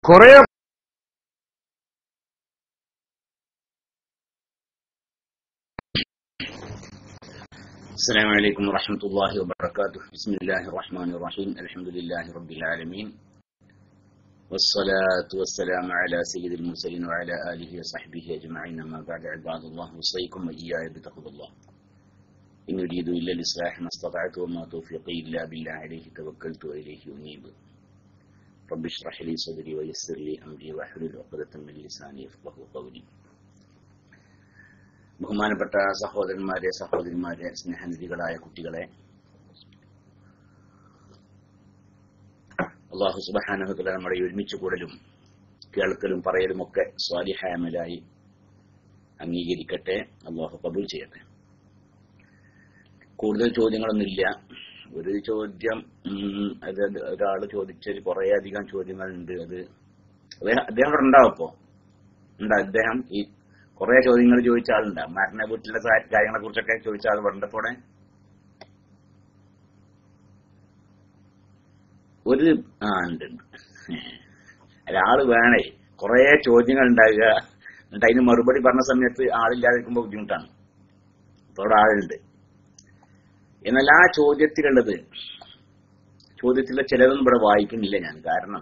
കുറെ السلام عليكم ورحمة الله وبركاته بسم الله الرحمن الرحيم الحمد لله رب العالمين والصلاة والسلام على سيد المرسلين وعلى آله وصحبه أجمعين ما بعد عباد الله وصيكم وإياي بتقوى الله إن أريد إلا الإصلاح ما استطعت وما توفيقي إلا بالله عليه توكلت وإليه أنيب رب اشرح لي صدري ويسر لي أمري واحلل عقدة من لساني يفقه قولي ബഹുമാനപ്പെട്ട സഹോദരന്മാരെ സഹോദരിമാരെ സ്നേഹനിധികളായ കുട്ടികളെ അള്ളാഹു സുബാനഹുല നമ്മുടെ ഒരുമിച്ച് കൂടലും കേൾക്കലും പറയലും ഒക്കെ സ്വാലിഹാമലായി അംഗീകരിക്കട്ടെ അള്ളാഹു കബൂൽ ചെയ്യട്ടെ കൂടുതൽ ചോദ്യങ്ങളൊന്നുമില്ല ഒരു ചോദ്യം ഉം, അത് ഒരാൾ ചോദിച്ചതിൽ കുറേ അധികം ചോദ്യങ്ങളുണ്ട് അത് അദ്ദേഹം അദ്ദേഹം ഇവിടെ ഉണ്ടാവും ഇപ്പോ ഉണ്ട് അദ്ദേഹം ഈ കുറെ ചോദ്യങ്ങൾ ചോദിച്ച ആളുണ്ട് മരണ വീട്ടിലെ കാര്യങ്ങളെ കുറിച്ചൊക്കെ ചോദിച്ച ആൾ പറഞ്ഞപ്പോടെ ഒരു ആ ഉണ്ട് ഉണ്ട്. ഒരാള് വേണേ കുറെ ചോദ്യങ്ങൾ ഉണ്ടാകുക എന്നിട്ട് അതിന് മറുപടി പറഞ്ഞ സമയത്ത് ആളില്ലാതിരിക്കുമ്പോൾ ബുദ്ധിമുട്ടാണ് അപ്പൊ അവിടെ ആളുണ്ട് എന്നാൽ ആ ചോദ്യത്തിലുള്ളത് ചോദ്യത്തിലെ ചിലതൊന്നും ഇവിടെ വായിക്കുന്നില്ല ഞാൻ കാരണം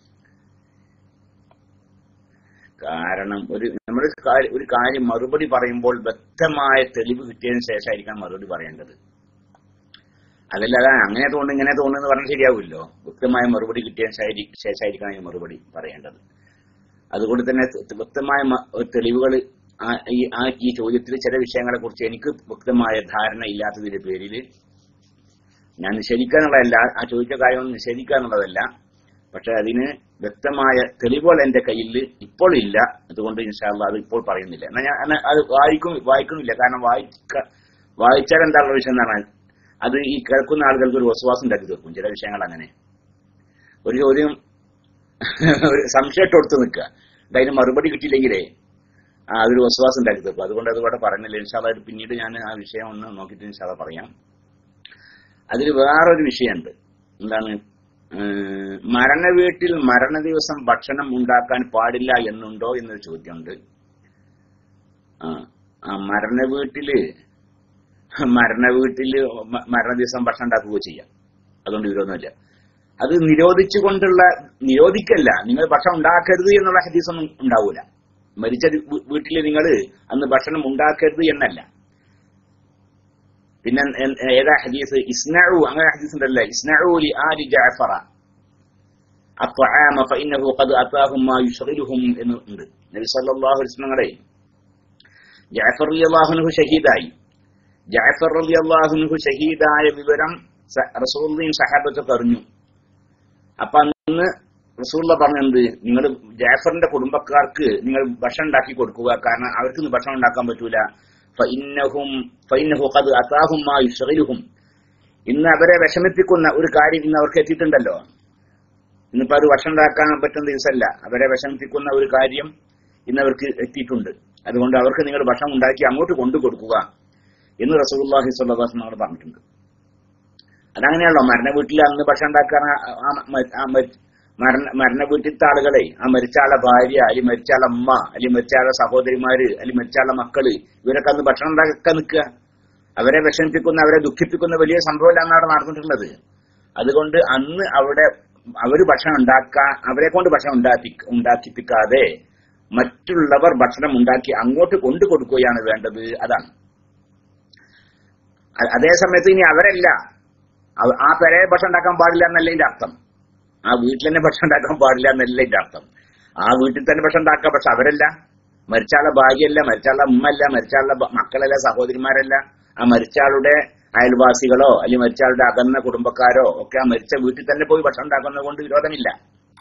കാരണം ഒരു നമ്മൾ ഒരു കാര്യം മറുപടി പറയുമ്പോൾ വ്യക്തമായ തെളിവ് കിട്ടിയതിന് ശേഷമായിരിക്കണം മറുപടി പറയേണ്ടത് അതല്ലാതെ അങ്ങനെ തോന്നുന്നു ഇങ്ങനെ തോന്നുന്നു എന്ന് പറഞ്ഞാൽ ശരിയാവില്ലോ വ്യക്തമായ മറുപടി കിട്ടിയതിന് ശേഷായി- ശേഷമായിരിക്കണം ഈ മറുപടി പറയേണ്ടത് അതുകൊണ്ട് തന്നെ വ്യക്തമായ തെളിവുകൾ ഈ ആ ഈ ചോദ്യത്തിൽ ചില വിഷയങ്ങളെ കുറിച്ച് എനിക്ക് വ്യക്തമായ ധാരണ ഇല്ലാത്തതിന്റെ പേരിൽ ഞാൻ നിഷേധിക്കാന്നുള്ളതല്ല ആ ചോദിച്ച കാര്യമൊന്നും നിഷേധിക്കാന്നുള്ളതല്ല പക്ഷെ അതിന് വ്യക്തമായ തെളിവുകൾ എന്റെ കയ്യിൽ ഇപ്പോൾ ഇല്ല അതുകൊണ്ട് ഇൻഷാല്ല അത് ഇപ്പോൾ പറയുന്നില്ല എന്നാ ഞാൻ അന്ന് അത് വായിക്കും വായിക്കുന്നില്ല കാരണം വായിക്ക വായിച്ചാൽ എന്താണുള്ള വിഷയം എന്നാണ് അത് ഈ കേൾക്കുന്ന ആളുകൾക്ക് ഒരു വസ്വാസം ഉണ്ടാക്കി തീർക്കും ചില വിഷയങ്ങൾ അങ്ങനെ ഒരു ചോദ്യം ഒരു സംശയമായിട്ട് കൊടുത്ത് നിൽക്കുക എന്നിട്ട് അതിന് മറുപടി കിട്ടിയില്ലെങ്കിലേ ആ അതൊരു വസ്വാസം ഉണ്ടാക്കി തീർക്കും അതുകൊണ്ട് അത് ഇവിടെ പറയുന്നില്ല ഇൻഷാല്ല അത് പിന്നീട് ഞാൻ ആ വിഷയം ഒന്ന് നോക്കിയിട്ട് ഇൻഷാല്ല പറയാം അതിൽ വേറൊരു വിഷയമുണ്ട് എന്താണ് ഏഹ് മരണ വീട്ടിൽ മരണ ദിവസം ഭക്ഷണം ഉണ്ടാക്കാൻ പാടില്ല എന്നുണ്ടോ എന്നൊരു ചോദ്യമുണ്ട് ആ ആ മരണ വീട്ടില് മരണ വീട്ടില് മ- മരണ ദിവസം ഭക്ഷണം ഉണ്ടാക്കുകയോ ചെയ്യാം അതുകൊണ്ട് വിരോധമില്ല അത് നിരോധിച്ചുകൊണ്ടുള്ള നിരോധിക്കല്ല നിങ്ങൾ ഭക്ഷണം ഉണ്ടാക്കരുത് എന്നുള്ള ഹദീസൊന്നും ഉണ്ടാവൂല മരിച്ച വീ- വീട്ടില് നിങ്ങൾ അന്ന് ഭക്ഷണം ഉണ്ടാക്കരുത് എന്നല്ല പിന്നെ എൻ- ഏതാ ഹദീസ് ഇസ്നഉ അങ്ങനെ ഹദീസ് ഉണ്ടല്ലേ ഇസ്നഉ ലി ആലി ജഅഫറ അത്അമ ഫഇന്നഹു ഖദ് അതാഹും മാ യുശ്ഗിലുഹും എന്ന് ഉണ്ട് നബി സല്ലല്ലാഹു അലൈഹി വസല്ലം ജഅഫർ റളിയല്ലാഹു അൻഹു ഷഹീദായി ജഅഫർ റളിയല്ലാഹു അൻഹു ഷഹീദായ വിവരം സ- റസൂലുള്ളാഹിയും സഹാബത്തൊക്കെ അറിഞ്ഞു അപ്പൊ അന്ന് റസൂള്ള പറഞ്ഞത് നിങ്ങൾ ജാഫറിന്റെ കുടുംബക്കാർക്ക് നിങ്ങൾ ഭക്ഷണം ഉണ്ടാക്കി കൊടുക്കുക കാരണം അവർക്ക് ഇന്ന് ഭക്ഷണം ഉണ്ടാക്കാൻ പറ്റൂല ഫഇന്നഹും ഫഇന്നഹു ഖദ് അതാഹും മാ യുശ്ഗിലുഹും ഇന്ന് അവരെ വിഷമിപ്പിക്കുന്ന ഒരു കാര്യം ഇന്ന് അവർക്ക് എത്തിയിട്ടുണ്ടല്ലോ ഇന്നിപ്പോ അത് ഭക്ഷണം ഉണ്ടാക്കാൻ പറ്റുന്ന ദിവസമല്ല അവരെ വിഷമിപ്പിക്കുന്ന ഒരു കാര്യം ഇന്ന് അവർക്ക് എത്തിയിട്ടുണ്ട് അതുകൊണ്ട് അവർക്ക് നിങ്ങൾ ഭക്ഷണം ഉണ്ടാക്കി അങ്ങോട്ട് കൊണ്ടു കൊടുക്കുക എന്ന് റസൂലുള്ളാഹി സ്വല്ലല്ലാഹു അലൈഹി വസല്ലം പറഞ്ഞിട്ടുണ്ട് അതങ്ങനെയാണല്ലോ മരണ വീട്ടിൽ അന്ന് ഭക്ഷണം ഉണ്ടാക്കാൻ ആ- ആ- മ- ആ മരി- മരണ മരണ വീട്ടിലത്തെ ആളുകളെ ആ മരിച്ചാളെ ഭാര്യ അല്ലെങ്കിൽ മരിച്ചാളെ അമ്മ അല്ലെങ്കിൽ മരിച്ചാളെ സഹോദരിമാര് അല്ലെങ്കിൽ മരിച്ചാളെ മക്കള് ഇവരൊക്കെ അന്ന് ഭക്ഷണം ഉണ്ടാക്കാൻ നിൽക്കുക അവരെ വിഷമിപ്പിക്കുന്ന അവരെ ദുഃഖിപ്പിക്കുന്ന വലിയ സംഭവമല്ല അന്നാണ് നടന്നിട്ടുള്ളത് അതുകൊണ്ട് അന്ന് അവിടെ അവര് ഭക്ഷണം ഉണ്ടാക്കാൻ അവരെ കൊണ്ട് ഭക്ഷണം ഉണ്ടാക്കി ഉണ്ടാക്കിപ്പിക്കാതെ മറ്റുള്ളവർ ഭക്ഷണം ഉണ്ടാക്കി അങ്ങോട്ട് കൊണ്ടു കൊടുക്കുകയാണ് വേണ്ടത് അതാണ് അ- അതേ സമയത്ത് ഇനി അവരല്ല അവ- ആ പെരയെ ഭക്ഷണം ഉണ്ടാക്കാൻ പാടില്ല എന്നല്ല ഇതിന്റെ അർത്ഥം ആ വീട്ടിൽ തന്നെ ഭക്ഷണം ഉണ്ടാക്കാൻ പാടില്ല എന്നല്ല ഇതിന്റെ അർത്ഥം ആ വീട്ടിൽ തന്നെ ഭക്ഷണം ഉണ്ടാക്കാം പക്ഷെ അവരല്ല മരിച്ചാളുടെ ഭാര്യയല്ല മരിച്ചാളുടെ ഉമ്മല്ല മരിച്ചാളുടെ ബ- മക്കളല്ല സഹോദരിമാരല്ല ആ മരിച്ചാളുടെ അയൽവാസികളോ അല്ലെങ്കിൽ മരിച്ചാളുടെ അകന്ന കുടുംബക്കാരോ ഒക്കെ ആ മരിച്ച വീട്ടിൽ തന്നെ പോയി ഭക്ഷണം ഉണ്ടാക്കുന്നത് കൊണ്ട് വിരോധമില്ല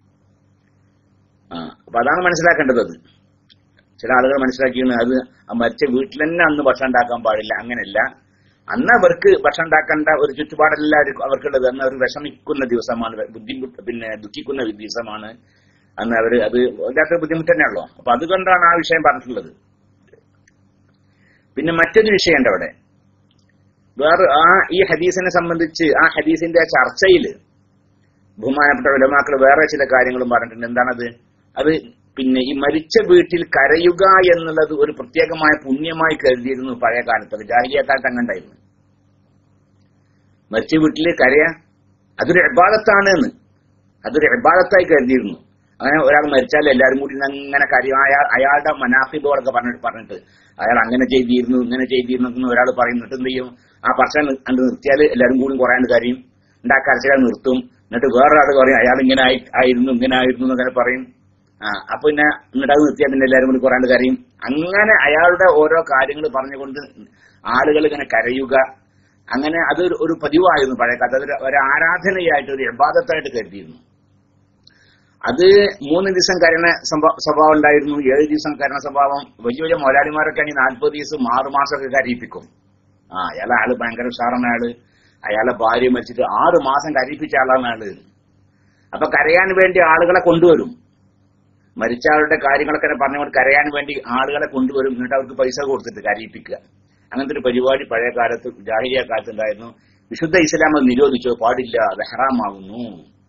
ആ അപ്പൊ അതാണ് മനസ്സിലാക്കേണ്ടത് അത് ചില ആളുകൾ മനസ്സിലാക്കിയാണ് അത് ആ മരിച്ച വീട്ടിൽ തന്നെ അന്ന് ഭക്ഷണം ഉണ്ടാക്കാൻ പാടില്ല അങ്ങനെയല്ല അന്ന് അവർക്ക് ഭക്ഷണം ഉണ്ടാക്കേണ്ട ഒരു ചുറ്റുപാടല്ല അവർക്ക് അവർക്കുള്ളത് അന്ന് അവർ വിഷമിക്കുന്ന ദിവസമാണ് ബുദ്ധിമുട്ട് പിന്നെ ദുഃഖിക്കുന്ന ദിവസമാണ് അന്ന് അവര് അത് വല്ലാത്ത ബുദ്ധിമുട്ട് തന്നെയാണല്ലോ അപ്പൊ അതുകൊണ്ടാണ് ആ വിഷയം പറഞ്ഞിട്ടുള്ളത് പിന്നെ മറ്റൊരു വിഷയമുണ്ട് അവിടെ വേറെ ആ ഈ ഹദീസിനെ സംബന്ധിച്ച് ആ ഹദീസിന്റെ ചർച്ചയിൽ ബഹുമാനപ്പെട്ട ഉലമാക്കൾ വേറെ ചില കാര്യങ്ങളും പറഞ്ഞിട്ടുണ്ട് എന്താണത് അത് പിന്നെ ഈ മരിച്ച വീട്ടിൽ കരയുക എന്നുള്ളത് ഒരു പ്രത്യേകമായ പുണ്യമായി കരുതിയിരുന്നു പഴയ കാലത്തൊക്കെ ജാഹിലിയ കാലത്ത് അങ്ങനെ ഉണ്ടായിരുന്നു മരിച്ച വീട്ടിൽ കരയ അതൊരു എബാദത്താണ് എന്ന് അതൊരു എബാദത്തായി കരുതിയിരുന്നു അങ്ങനെ ഒരാൾ മരിച്ചാൽ എല്ലാവരും കൂടി അങ്ങനെ കരയും അയാൾ അയാളുടെ മനാഫിബോളൊക്കെ പറഞ്ഞിട്ട് പറഞ്ഞിട്ട് അയാൾ അങ്ങനെ ചെയ്തിരുന്നു ഇങ്ങനെ ചെയ്തിരുന്നു എന്ന് ഒരാൾ പറയുന്നിട്ട് എന്ത് ചെയ്യും ആ പറച്ചാൽ കണ്ട് നിർത്തിയാൽ എല്ലാവരും കൂടി കുറയാണ്ട് കരയും എന്നിട്ട് ആ കരച്ചിലാൽ നിർത്തും എന്നിട്ട് വേറൊരാൾ പറയും അയാൾ ഇങ്ങനെ ആയി ആയിരുന്നു ഇങ്ങനെ ആയിരുന്നു എന്നങ്ങനെ പറയും ആ അപ്പൊ പിന്നെ എന്നിട്ട് അത് നിർത്തിയാൽ പിന്നെ എല്ലാവരും കൂടി കുറയാണ്ട് കരയും അങ്ങനെ അയാളുടെ ഓരോ കാര്യങ്ങൾ പറഞ്ഞുകൊണ്ട് ആളുകൾ ഇങ്ങനെ കരയുക അങ്ങനെ അത് ഒരു- ഒരു പതിവായിരുന്നു പഴയ കാലത്ത് അതൊരു ഒരു ആരാധനയായിട്ട് ഒരു എബാദത്തായിട്ട് കരുതിയിരുന്നു അത് മൂന്ന് ദിവസം കരണ സംഭ- സ്വഭാവം ഉണ്ടായിരുന്നു ഏഴ് ദിവസം കരണ സ്വഭാവം വലിയ വലിയ മുതലാളിമാരൊക്കെ ആണെങ്കിൽ നാൽപ്പത് ദിവസം ആറ് മാസമൊക്കെ കരയിപ്പിക്കും ആ അയാളെ ആള് ഭയങ്കര ഉഷാറാണ് ആള് അയാളെ ഭാര്യ മരിച്ചിട്ട് ആറ് മാസം കരയിപ്പിച്ച ആളാണ് ആള് അപ്പൊ കരയാൻ വേണ്ടി ആളുകളെ കൊണ്ടുവരും മരിച്ച ആളുടെ കാര്യങ്ങളൊക്കെ പറഞ്ഞുകൊണ്ട് കരയാൻ വേണ്ടി ആളുകളെ കൊണ്ടുവരും എന്നിട്ട് അവർക്ക് പൈസ കൊടുത്തിട്ട് കരയിപ്പിക്കുക അങ്ങനത്തെ ഒരു പരിപാടി പഴയ കാലത്ത് ജാഹിരിയ കാലത്ത് ഉണ്ടായിരുന്നു വിശുദ്ധ ഇസ്ലാം അത് നിരോധിച്ചു പാടില്ല അത് ഹറാമാകുന്നു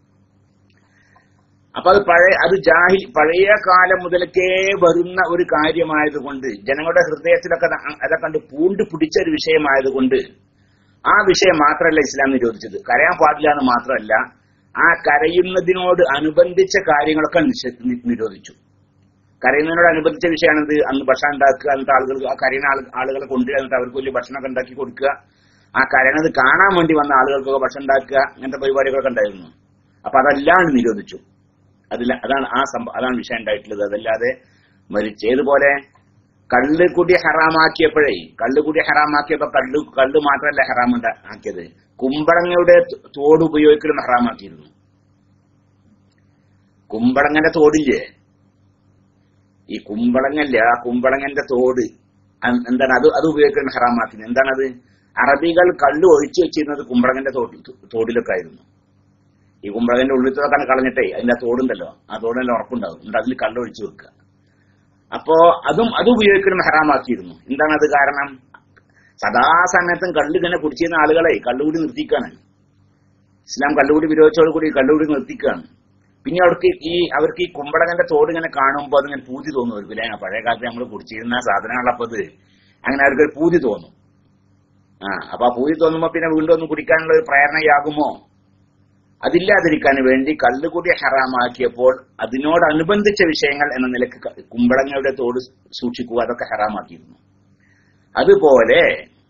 അപ്പൊ അത് പഴയ അത് ജാഹിൽ പഴയ കാലം മുതലൊക്കെ വരുന്ന ഒരു കാര്യമായതുകൊണ്ട് ജനങ്ങളുടെ ഹൃദയത്തിലൊക്കെ അത് അതൊക്കെ കണ്ട് പൂണ്ട് പിടിച്ച ഒരു വിഷയമായതുകൊണ്ട് ആ വിഷയം മാത്രമല്ല ഇസ്ലാം നിരോധിച്ചത് കരയാൻ പാടില്ല എന്ന് മാത്രമല്ല ആ കരയുന്നതിനോട് അനുബന്ധിച്ച കാര്യങ്ങളൊക്കെ നിഷേ- നി- നിരോധിച്ചു കരയുന്നതിനോട് അനുബന്ധിച്ച വിഷയമാണിത് അന്ന് ഭക്ഷണം ഉണ്ടാക്കുക എന്നിട്ട് ആളുകൾ ആ കരയുന്ന ആള് ആളുകളെ കൊണ്ടുവരിക എന്നിട്ട് അവർക്ക് വലിയ ഭക്ഷണമൊക്കെ ഉണ്ടാക്കി കൊടുക്കുക ആ കരയണത് കാണാൻ വേണ്ടി വന്ന ആളുകൾക്കൊക്കെ ഭക്ഷണം ഉണ്ടാക്കുക അങ്ങനത്തെ പരിപാടികളൊക്കെ ഉണ്ടായിരുന്നു അപ്പൊ അതെല്ലാം നിരോധിച്ചു അതില്ല അതാണ് ആ സംഭവം അതാണ് വിഷയം ഉണ്ടായിട്ടുള്ളത് അതല്ലാതെ മരിച്ച ഏതുപോലെ കള്ള് കുടി ഹറാമാക്കിയപ്പോഴേ കള്ള് കുടി ഹറാമാക്കിയപ്പോ കള്ള് കള്ള് മാത്രമല്ല ഹറാം ഉണ്ടാ- ആക്കിയത് കുമ്പളങ്ങയുടെ ത- തോട് ഉപയോഗിക്കലും ഹറാമാക്കിയിരുന്നു കുമ്പളങ്ങന്റെ തോടില്ലേ ഈ കുമ്പളങ്ങല്ലേ ആ കുമ്പളങ്ങന്റെ തോട് അ- എന്താണ് അത് അത് ഉപയോഗിക്കണം ഹറാമാക്കുന്നത് എന്താണത് അറബികൾ കള്ള് ഒഴിച്ചു വെച്ചിരുന്നത് കുമ്പളങ്ങന്റെ തോട്ടിൽ തോടിലൊക്കെ ആയിരുന്നു ഈ കുമ്പളങ്ങന്റെ ഉള്ളിലത്തെ കളഞ്ഞിട്ടേ അതിന്റെ ആ തോടുണ്ടല്ലോ ആ തോടിന്റെ ഉറപ്പുണ്ടാവും എന്നിട്ട് അതിൽ കള്ള് ഒഴിച്ചു വെക്കുക അപ്പോ അതും അത് ഉപയോഗിക്കണം ഹറാമാക്കിയിരുന്നു എന്താണ് അത് കാരണം സദാസമയത്തും കള്ള് ഇങ്ങനെ കുടിച്ചിരുന്ന ആളുകളെ കള്ളുകൂടി നിർത്തിക്കാണ് ഇസ്ലാം കള്ളുകൂടി വിരോധിച്ചോട് കൂടി കള്ളുകൂടി നിർത്തിക്കാണ് പിന്നെ അവർക്ക് ഈ അവർക്ക് ഈ കുമ്പളകന്റെ തോട് ഇങ്ങനെ കാണുമ്പോൾ അതിങ്ങനെ പൂതി തോന്നുമായിരിക്കും അല്ലെ പഴയ കാലത്ത് നമ്മൾ കുടിച്ചിരുന്ന സാധനങ്ങളപ്പോ അത് അങ്ങനെ അവർക്ക് ഒരു പൂതി തോന്നും ആ അപ്പൊ ആ പൂതി തോന്നുമ്പോ പിന്നെ വീണ്ടും ഒന്ന് കുടിക്കാനുള്ള ഒരു പ്രേരണയാകുമോ അതില്ലാതിരിക്കാൻ വേണ്ടി കള്ളുകൂടി ഹറാമാക്കിയപ്പോൾ അതിനോടനുബന്ധിച്ച വിഷയങ്ങൾ എന്ന നിലക്ക് ക- കുമ്പളങ്ങളുടെ തോട് സൂക്ഷിക്കുക അതൊക്കെ ഹറാമാക്കിയിരുന്നു അതുപോലെ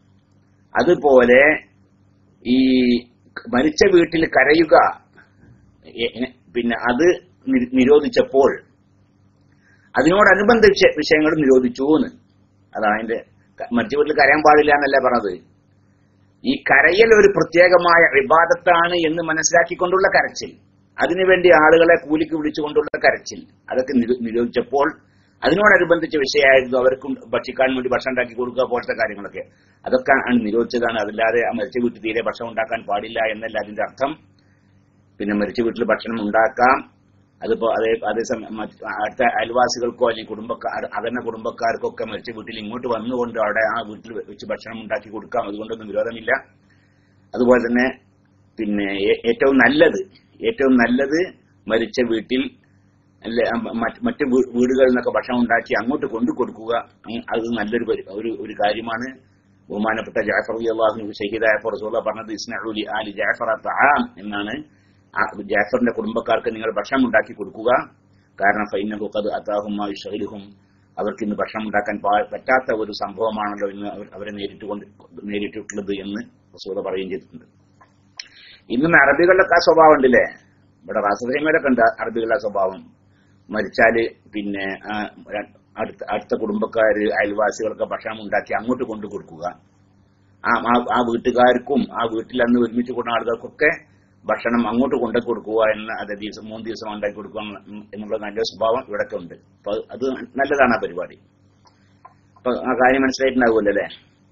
അതുപോലെ ഈ മരിച്ച വീട്ടിൽ കരയുക എ- എ- പിന്നെ അത് നി- നിരോധിച്ചപ്പോൾ അതിനോടനുബന്ധിച്ച വിഷയങ്ങളും നിരോധിച്ചു എന്ന് അതാണ് അതിന്റെ ക- മരിച്ച വീട്ടിൽ കരയാൻ പാടില്ല എന്നല്ല പറഞ്ഞത് ഈ കരയൽ ഒരു പ്രത്യേകമായ വിവാദത്താണ് എന്ന് മനസ്സിലാക്കിക്കൊണ്ടുള്ള കരച്ചിൽ അതിനുവേണ്ടി ആളുകളെ കൂലിക്ക് വിളിച്ചുകൊണ്ടുള്ള കരച്ചിൽ അതൊക്കെ നിരോ- നിരോധിച്ചപ്പോൾ അതിനോടനുബന്ധിച്ച വിഷയമായിരുന്നു അവർക്കും ഭക്ഷിക്കാൻ വേണ്ടി ഭക്ഷണം ഉണ്ടാക്കി കൊടുക്കുക പോലത്തെ കാര്യങ്ങളൊക്കെ അതൊക്കെ ആണ് നിരോധിച്ചതാണ് അതല്ലാതെ ആ മരിച്ച വീട്ടിൽ തീരെ ഭക്ഷണം ഉണ്ടാക്കാൻ പാടില്ല എന്നല്ല അതിന്റെ അർത്ഥം പിന്നെ മരിച്ച വീട്ടിൽ ഭക്ഷണം ഉണ്ടാക്കാം അതിപ്പോ അതേ അതേസമയം മറ്റ് അടുത്ത അയൽവാസികൾക്കോ അല്ലെങ്കിൽ കുടുംബക്കാർ അകന്ന കുടുംബക്കാർക്കൊക്കെ മരിച്ച വീട്ടിൽ ഇങ്ങോട്ട് വന്നുകൊണ്ട് അവിടെ ആ വീട്ടിൽ വെച്ച് ഭക്ഷണം ഉണ്ടാക്കി കൊടുക്കാം അതുകൊണ്ടൊന്നും വിരോധമില്ല അതുപോലെ തന്നെ പിന്നെ ഏ- ഏറ്റവും നല്ലത് ഏറ്റവും നല്ലത് മരിച്ച വീട്ടിൽ അല്ലെ ആ മറ്റ് മറ്റ് വീ- വീടുകളിൽ നിന്നൊക്കെ ഭക്ഷണം ഉണ്ടാക്കി അങ്ങോട്ട് കൊണ്ടു കൊടുക്കുക അങ് അത് നല്ലൊരു പരി- ഒരു ഒരു കാര്യമാണ് ബഹുമാനപ്പെട്ട ജാഫർ അള്ളാഹു ഷഹീദായപ്പോൾ റസൂല പറഞ്ഞത് ഇസ്നഉലി ആലി ജാഫർ തആം എന്നാണ് ആ ജാഫറിന്റെ കുടുംബക്കാർക്ക് നിങ്ങൾ ഭക്ഷണം ഉണ്ടാക്കി കൊടുക്കുക കാരണം ഫൈനഹു ഖദ് അതാഹും മാ യുശ്ഗിലുഹും അവർക്ക് ഇന്ന് ഭക്ഷണം ഉണ്ടാക്കാൻ പാ- പറ്റാത്ത ഒരു സംഭവമാണല്ലോ ഇന്ന് അവർ- അവരെ നേരിട്ടുകൊണ്ട് നേരിട്ടിട്ടുള്ളത് എന്ന് റസൂല പറയുകയും ചെയ്തിട്ടുണ്ട് ഇന്നും അറബികളുടെ ആ സ്വഭാവം ഉണ്ടല്ലേ ഇവിടെ റാസഫൈമയിലൊക്കെ ഉണ്ട് അറബികളുടെ സ്വഭാവം മരിച്ചാല് പിന്നെ ആ ര- അടുത്ത അടുത്ത കുടുംബക്കാര് അയൽവാസികളൊക്കെ ഭക്ഷണം ഉണ്ടാക്കി അങ്ങോട്ട് കൊണ്ടു കൊടുക്കുക ആ ആ- ആ വീട്ടുകാർക്കും ആ വീട്ടിൽ അന്ന് ഒരുമിച്ച് കൂടുന്ന ആളുകൾക്കൊക്കെ ഭക്ഷണം അങ്ങോട്ട് കൊണ്ടു കൊടുക്കുക എന്ന അത് ദിവസം മൂന്ന് ദിവസം ഉണ്ടാക്കി കൊടുക്കുക എന്ന- എന്നുള്ള നല്ല സ്വഭാവം ഇവിടൊക്കെ ഉണ്ട് അപ്പൊ അത് നല്ലതാണ് ആ പരിപാടി അപ്പൊ ആ കാര്യം മനസ്സിലായിട്ടുണ്ടാവുമല്ലോ അല്ലേ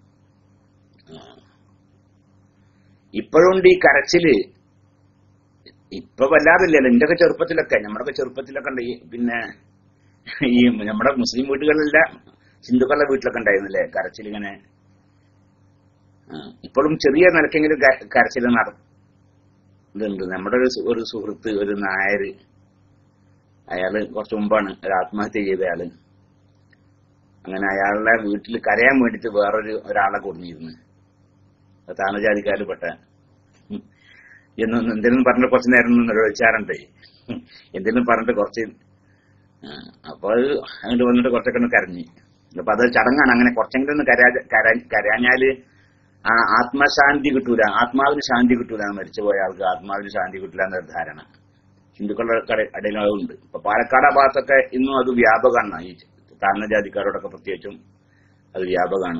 ഇപ്പോഴുണ്ട് ഈ കരച്ചില് ഇപ്പൊ വല്ലാതില്ലല്ലോ എന്റെയൊക്കെ ചെറുപ്പത്തിലൊക്കെ നമ്മുടെയൊക്കെ ചെറുപ്പത്തിലൊക്കെ ഉണ്ട് ഈ പിന്നെ ഈ നമ്മുടെ മുസ്ലിം വീടുകളിലല്ല ഹിന്ദുക്കളുടെ വീട്ടിലൊക്കെ ഉണ്ടായിരുന്നില്ലേ കരച്ചിൽ ഇങ്ങനെ ആ, ഇപ്പോഴും ചെറിയ നിലക്കെങ്കിലും ക- കരച്ചിൽ നട ഇതുണ്ട് നമ്മുടെ ഒരു സു- ഒരു സുഹൃത്ത് ഒരു നായര് അയാള് കുറച്ച് മുമ്പാണ് ഒരു ആത്മഹത്യ ചെയ്ത അയാള് അങ്ങനെ അയാളുടെ വീട്ടിൽ കരയാൻ വേണ്ടിട്ട് വേറൊരു ഒരാളെ കൊടുന്നിരുന്നു താണജാതിക്കാരിൽ പെട്ട ഉം. എന്ന് എന്തെങ്കിലും പറഞ്ഞിട്ട് കുറച്ച് നേരം നിന്ന് വിളിച്ചാറുണ്ട് എന്തെങ്കിലും പറഞ്ഞിട്ട് കുറച്ച് ആ, അപ്പൊ അത് അങ്ങോട്ട് വന്നിട്ട് കുറച്ചൊക്കെ ഒന്ന് കരഞ്ഞു അപ്പൊ അത് ചടങ്ങാണ് അങ്ങനെ കുറച്ചെങ്കിലും ഒന്ന് കരാ കര- കരഞ്ഞാല് ആ ആത്മശാന്തി കിട്ടൂല ആത്മാവിന് ശാന്തി കിട്ടൂല മരിച്ചുപോയ ആൾക്ക് ആത്മാവിന് ശാന്തി കിട്ടൂല എന്നൊരു ധാരണ ഹിന്ദുക്കളുടെ കട- ഇടയിൽ അതുണ്ട് ഇപ്പൊ പാലക്കാട് ആ ഭാഗത്തൊക്കെ ഇന്നും അത് വ്യാപകമാണ് ഈ താഴ്ന്ന ജാതിക്കാരോടൊക്കെ പ്രത്യേകിച്ചും അത് വ്യാപകമാണ്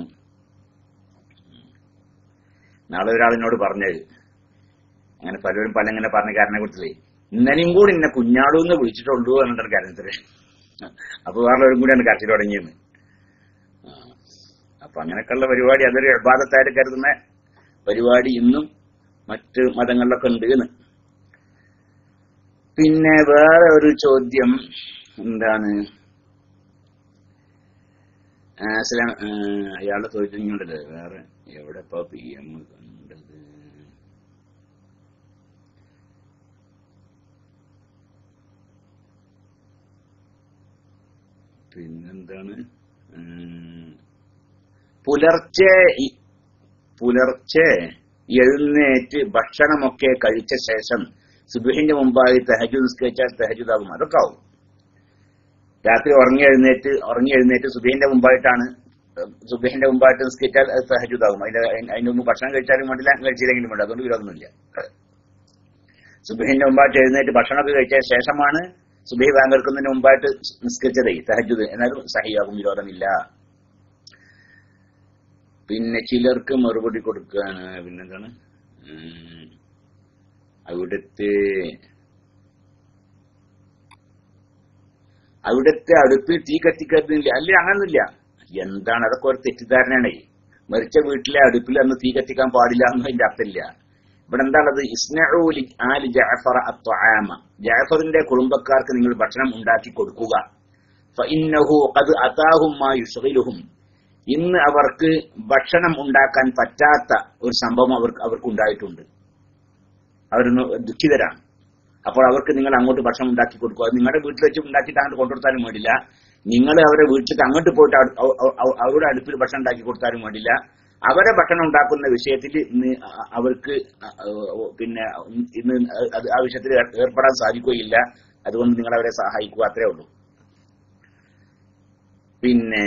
നാളെ ഒരാളിനോട് പറഞ്ഞത് അങ്ങനെ പലരും പല ഇങ്ങനെ പറഞ്ഞ കാരനെ കുറിച്ചില്ലേ ഇന്നലെയും കൂടി എന്നെ കുഞ്ഞാടു എന്ന് വിളിച്ചിട്ടുള്ളൂ എന്നിട്ടാണ് കാര്യത്തില് അപ്പൊ വേറൊരു കൂടിയാണ് കരച്ചിൽ തുടങ്ങിയത് ആ. അപ്പൊ അങ്ങനെയൊക്കെയുള്ള പരിപാടി അതൊരു അബാധത്തായിട്ട് കരുതുന്ന പരിപാടി ഇന്നും മറ്റ് മതങ്ങളിലൊക്കെ ഉണ്ട് എന്ന് പിന്നെ വേറെ ഒരു ചോദ്യം എന്താണ് ആ, അസ്സലാം, ആ, അയാളുടെ ചോദിച്ചിട്ടുണ്ടല്ലേ വേറെ എവിടെ ഇപ്പൊ പി എം കണ്ടത് പിന്നെന്താണ് ഉം, പുലർച്ചെ ഇ- പുലർച്ചെ എഴുന്നേറ്റ് ഭക്ഷണമൊക്കെ കഴിച്ച ശേഷം സുബിഹിന്റെ മുമ്പായി തെഹജു നിസ്കരിച്ചാൽ തെഹജുദാകും അതൊക്കെ ആവും രാത്രി ഉറങ്ങി എഴുന്നേറ്റ് ഉറങ്ങി എഴുന്നേറ്റ് സുബിഹിന്റെ മുമ്പായിട്ടാണ് ഏഹ്, സുബിഹിന്റെ മുമ്പായിട്ട് നിസ്കരിച്ചാൽ അത് തെഹജുദാകും അതിന്റെ അതിന്റെ മുമ്പ് ഭക്ഷണം കഴിച്ചാലും വേണ്ടില്ല കഴിച്ചില്ലെങ്കിലും വേണ്ട അതുകൊണ്ട് വിരോധമൊന്നുമില്ല സുബിഹിന്റെ മുമ്പായിട്ട് എഴുന്നേറ്റ് ഭക്ഷണമൊക്കെ കഴിച്ച ശേഷമാണ് സുബഹി ബാങ്കെടുക്കുന്നതിന് മുമ്പായിട്ട് നിസ്കരിച്ചത് തഹജുദ് എന്നാലും സഹിയാകും വിരോധമില്ല പിന്നെ ചിലർക്ക് മറുപടി കൊടുക്കാണ് പിന്നെന്താണ് ഉം, അവിടുത്തെ അവിടുത്തെ അടുപ്പിൽ തീ കത്തിക്കരുന്നില്ല അല്ല അങ്ങനൊന്നുമില്ല എന്താണ് അതൊക്കെ ഒരു തെറ്റിദ്ധാരണയാണേ മരിച്ച വീട്ടിലെ അടുപ്പിൽ അന്ന് തീ കത്തിക്കാൻ പാടില്ല എന്നതിന്റെ അർത്ഥമില്ല ഇവിടെ എന്താണത് ഇസ്നഊലി ആലി ജഅഫർ അത്വആമ ജഅഫറിന്റെ കുടുംബക്കാർക്ക് നിങ്ങൾ ഭക്ഷണം ഉണ്ടാക്കി കൊടുക്കുക ഫഇന്നഹു ഖദ് അതാഹും മാ യുശ്ഗിലുഹും ഇന്ന് അവർക്ക് ഭക്ഷണം ഉണ്ടാക്കാൻ പറ്റാത്ത ഒരു സംഭവം അവർക്ക് അവർക്ക് ഉണ്ടായിട്ടുണ്ട് അവരൊന്ന് ദുഃഖിതരാണ് അപ്പോൾ അവർക്ക് നിങ്ങൾ അങ്ങോട്ട് ഭക്ഷണം ഉണ്ടാക്കി കൊടുക്കുക അത് നിങ്ങളുടെ വീട്ടിൽ വെച്ച് ഉണ്ടാക്കിയിട്ട് അങ്ങോട്ട് കൊണ്ടുകൊടുത്താലും വേണ്ടില്ല നിങ്ങൾ അവരെ വീട്ടിലേക്ക് അങ്ങോട്ട് പോയിട്ട് അവ- അവ- അവ- അവരുടെ അടുപ്പിൽ ഭക്ഷണം ഉണ്ടാക്കി കൊടുത്താലും വേണ്ടില്ല അവരെ ഭക്ഷണം ഉണ്ടാക്കുന്ന വിഷയത്തിൽ ഇന്ന് അ- അവർക്ക് അ- അ- പിന്നെ ഇന്ന് അത് ആ വിഷയത്തിൽ ഏർ- ഏർപ്പെടാൻ സാധിക്കുകയില്ല അതുകൊണ്ട് നിങ്ങൾ അവരെ സഹായിക്കുക അത്രേ ഉള്ളൂ പിന്നെ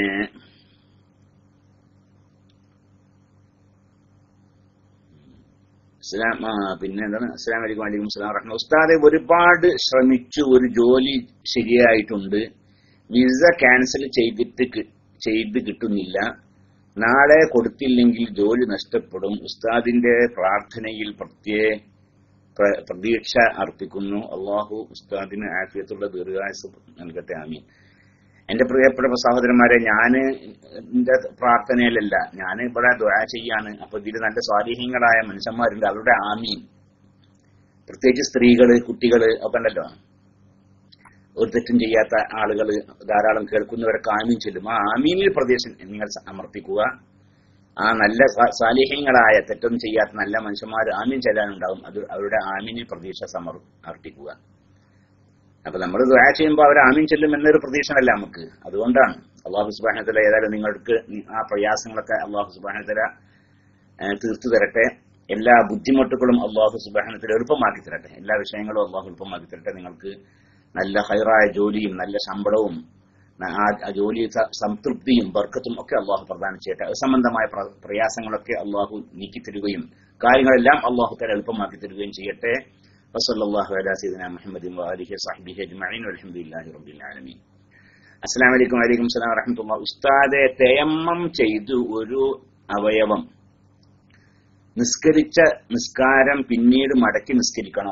അസ്സലാം ആ പിന്നെ എന്താണ് അസ്സലാം വലൈക്കും വലൈക്കും സ്ലാം റഹ്മ ഉസ്താദെ ഒരുപാട് ശ്രമിച്ചു ഒരു ജോലി ശരിയായിട്ടുണ്ട് വിസ ക്യാൻസൽ ചെയ്തിട്ട് കി- ചെയ്ത് കിട്ടുന്നില്ല നാളെ കൊടുത്തില്ലെങ്കിൽ ജോലി നഷ്ടപ്പെടും ഉസ്താദിന്റെ പ്രാർത്ഥനയിൽ പ്രത്യേ പ്ര- പ്രതീക്ഷ അർപ്പിക്കുന്നു അള്ളാഹു ഉസ്താദിന് ആഫിയത്തുള്ള ദീർഘായുസ് നൽകട്ടെ ആമീൻ എന്റെ പ്രിയപ്പെട്ട സഹോദരന്മാരെ ഞാന് എന്റെ പ്രാർത്ഥനയിലല്ല ഞാൻ ഇവിടെ ദുആ ചെയ്യാണ് അപ്പൊ ഇതിൽ നല്ല സ്വാധീനങ്ങളായ മനുഷ്യന്മാരുണ്ട് അവരുടെ ആമീൻ പ്രത്യേകിച്ച് സ്ത്രീകള് കുട്ടികള് ഒക്കെ ഉണ്ടല്ലോ ഒരു തെറ്റും ചെയ്യാത്ത ആളുകൾ ധാരാളം കേൾക്കുന്നവരൊക്കെ ആമീൻ ചെല്ലും ആ ആമീനിൽ പ്രദേശം നിങ്ങൾ സമർപ്പിക്കുക ആ നല്ല സ- സാലിഹ്യങ്ങളായ തെറ്റൊന്നും ചെയ്യാത്ത നല്ല മനുഷ്യന്മാർ ആമീൻ ചെല്ലാനുണ്ടാവും അത് അവരുടെ ആമീനിൽ പ്രതീക്ഷ സമർ അർപ്പിക്കുക അപ്പൊ നമ്മൾ ദുആ ചെയ്യുമ്പോൾ അവർ ആമീൻ ചെല്ലും എന്നൊരു പ്രതീക്ഷയല്ല നമുക്ക് അതുകൊണ്ടാണ് അള്ളാഹു സുബാനത്തല ഏതായാലും നിങ്ങൾക്ക് നി- ആ പ്രയാസങ്ങളൊക്കെ അള്ളാഹു സുബാനത്തല തീർത്തു തരട്ടെ എല്ലാ ബുദ്ധിമുട്ടുകളും അള്ളാഹു സുബാനത്തിൽ എളുപ്പമാക്കി തരട്ടെ എല്ലാ വിഷയങ്ങളും അള്ളാഹു എളുപ്പമാക്കി തരട്ടെ നിങ്ങൾക്ക് നല്ല ഹൈറായ ജോലിയും നല്ല ശമ്പളവും ന- ആ ആ ജോലി സ- സംതൃപ്തിയും ബർക്കത്തും ഒക്കെ അള്ളാഹു പ്രദാനം ചെയ്യട്ടെ അത് സംബന്ധമായ പ്ര- പ്രയാസങ്ങളൊക്കെ അള്ളാഹു നീക്കി തരികയും കാര്യങ്ങളെല്ലാം അള്ളാഹു തല എളുപ്പമാക്കി തരികയും ചെയ്യട്ടെ وصلى الله على سيدنا محمد وآله وصحبه أجمعين والحمد لله رب العالمين അസ്സലാമു അലൈക്കും വലൈക്കും സ്ലാം വറഹമത്തുള്ള ഉസ്താദെ തയമ്മം ചെയ്തു ഒരു അവയവം നിസ്കരിച്ച നിസ്കാരം പിന്നീട് മടക്കി നിസ്കരിക്കണോ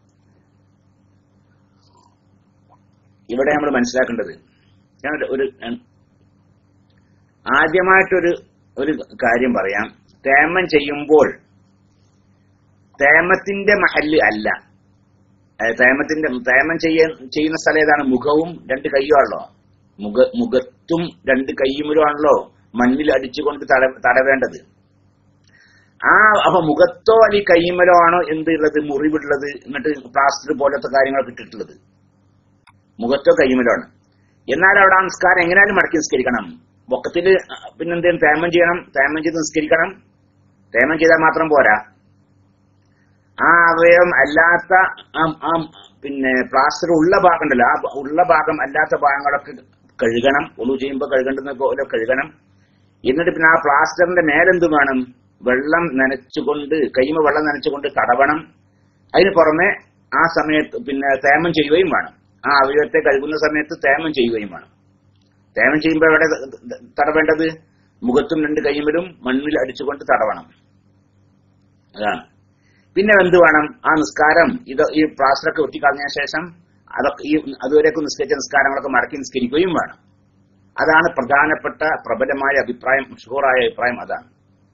ഇവിടെ നമ്മൾ മനസ്സിലാക്കേണ്ടത് ഞാൻ ഒരു- ഒരു ആദ്യമായിട്ടൊരു ഒരു കാര്യം പറയാം തേമം ചെയ്യുമ്പോൾ തേമത്തിന്റെ മഹല്ല് അല്ല അതായത് തേമത്തിന്റെ തേമം ചെയ്യാൻ ചെയ്യുന്ന സ്ഥലം ഏതാണ് മുഖവും രണ്ട് കൈയുമാണല്ലോ മുഖ മുഖത്തും രണ്ട് കൈയുമിലുമാണല്ലോ മണ്ണിൽ അടിച്ചുകൊണ്ട് തട തടവേണ്ടത് ആ അപ്പൊ മുഖത്തോ അല്ലെങ്കിൽ കൈമലോ ആണോ എന്ത് ഉള്ളത് മുറിവുള്ളത് എന്നിട്ട് പ്ലാസ്റ്റർ പോലത്തെ കാര്യങ്ങളൊക്കെ ഇട്ടിട്ടുള്ളത് മുഖത്തോ കയ്യുമലോ ആണ് എന്നാൽ അവിടെ ആ നിസ്കാരം എങ്ങനെയാലും മടക്കി നിസ്കരിക്കണം പൊക്കത്തില് പിന്നെന്തേലും തേമം ചെയ്യണം തേമം ചെയ്ത് നിസ്കരിക്കണം തേമം ചെയ്താൽ മാത്രം പോരാ ആ അവയവം അല്ലാത്ത ആ- ആ പിന്നെ പ്ലാസ്റ്റർ ഉള്ള ഭാഗം ഉണ്ടല്ലോ ആ ഉള്ള ഭാഗം അല്ലാത്ത ഭാഗങ്ങളൊക്കെ കഴുകണം ഒളു ചെയ്യുമ്പോൾ കഴുകേണ്ടുന്ന പോലെ കഴുകണം എന്നിട്ട് പിന്നെ ആ പ്ലാസ്റ്ററിന്റെ മേലെന്ത് വേണം വെള്ളം നനച്ചുകൊണ്ട് കൈമ വെള്ളം നനച്ചുകൊണ്ട് തടവണം അതിന് പുറമെ ആ സമയത്ത് പിന്നെ തേമം ചെയ്യുകയും വേണം ആ അവയവത്തെ കഴുകുന്ന സമയത്ത് തേമം ചെയ്യുകയും വേണം തേമം ചെയ്യുമ്പോൾ എവിടെ തടവേണ്ടത് മുഖത്തും രണ്ട് കൈമലും മണ്ണിൽ അടിച്ചുകൊണ്ട് തടവണം അതാണ് പിന്നെ എന്ത് വേണം ആ നിസ്കാരം ഇത് ഈ പ്ലാസ്റ്ററൊക്കെ ഒട്ടിക്കളഞ്ഞ ശേഷം അതൊക്കെ ഈ അതുവരെയൊക്കെ നിസ്കരിച്ച നിസ്കാരങ്ങളൊക്കെ മടക്കി നിസ്കരിക്കുകയും വേണം അതാണ് പ്രധാനപ്പെട്ട പ്രബലമായ അഭിപ്രായം ഷുഹറായ അഭിപ്രായം അതാണ്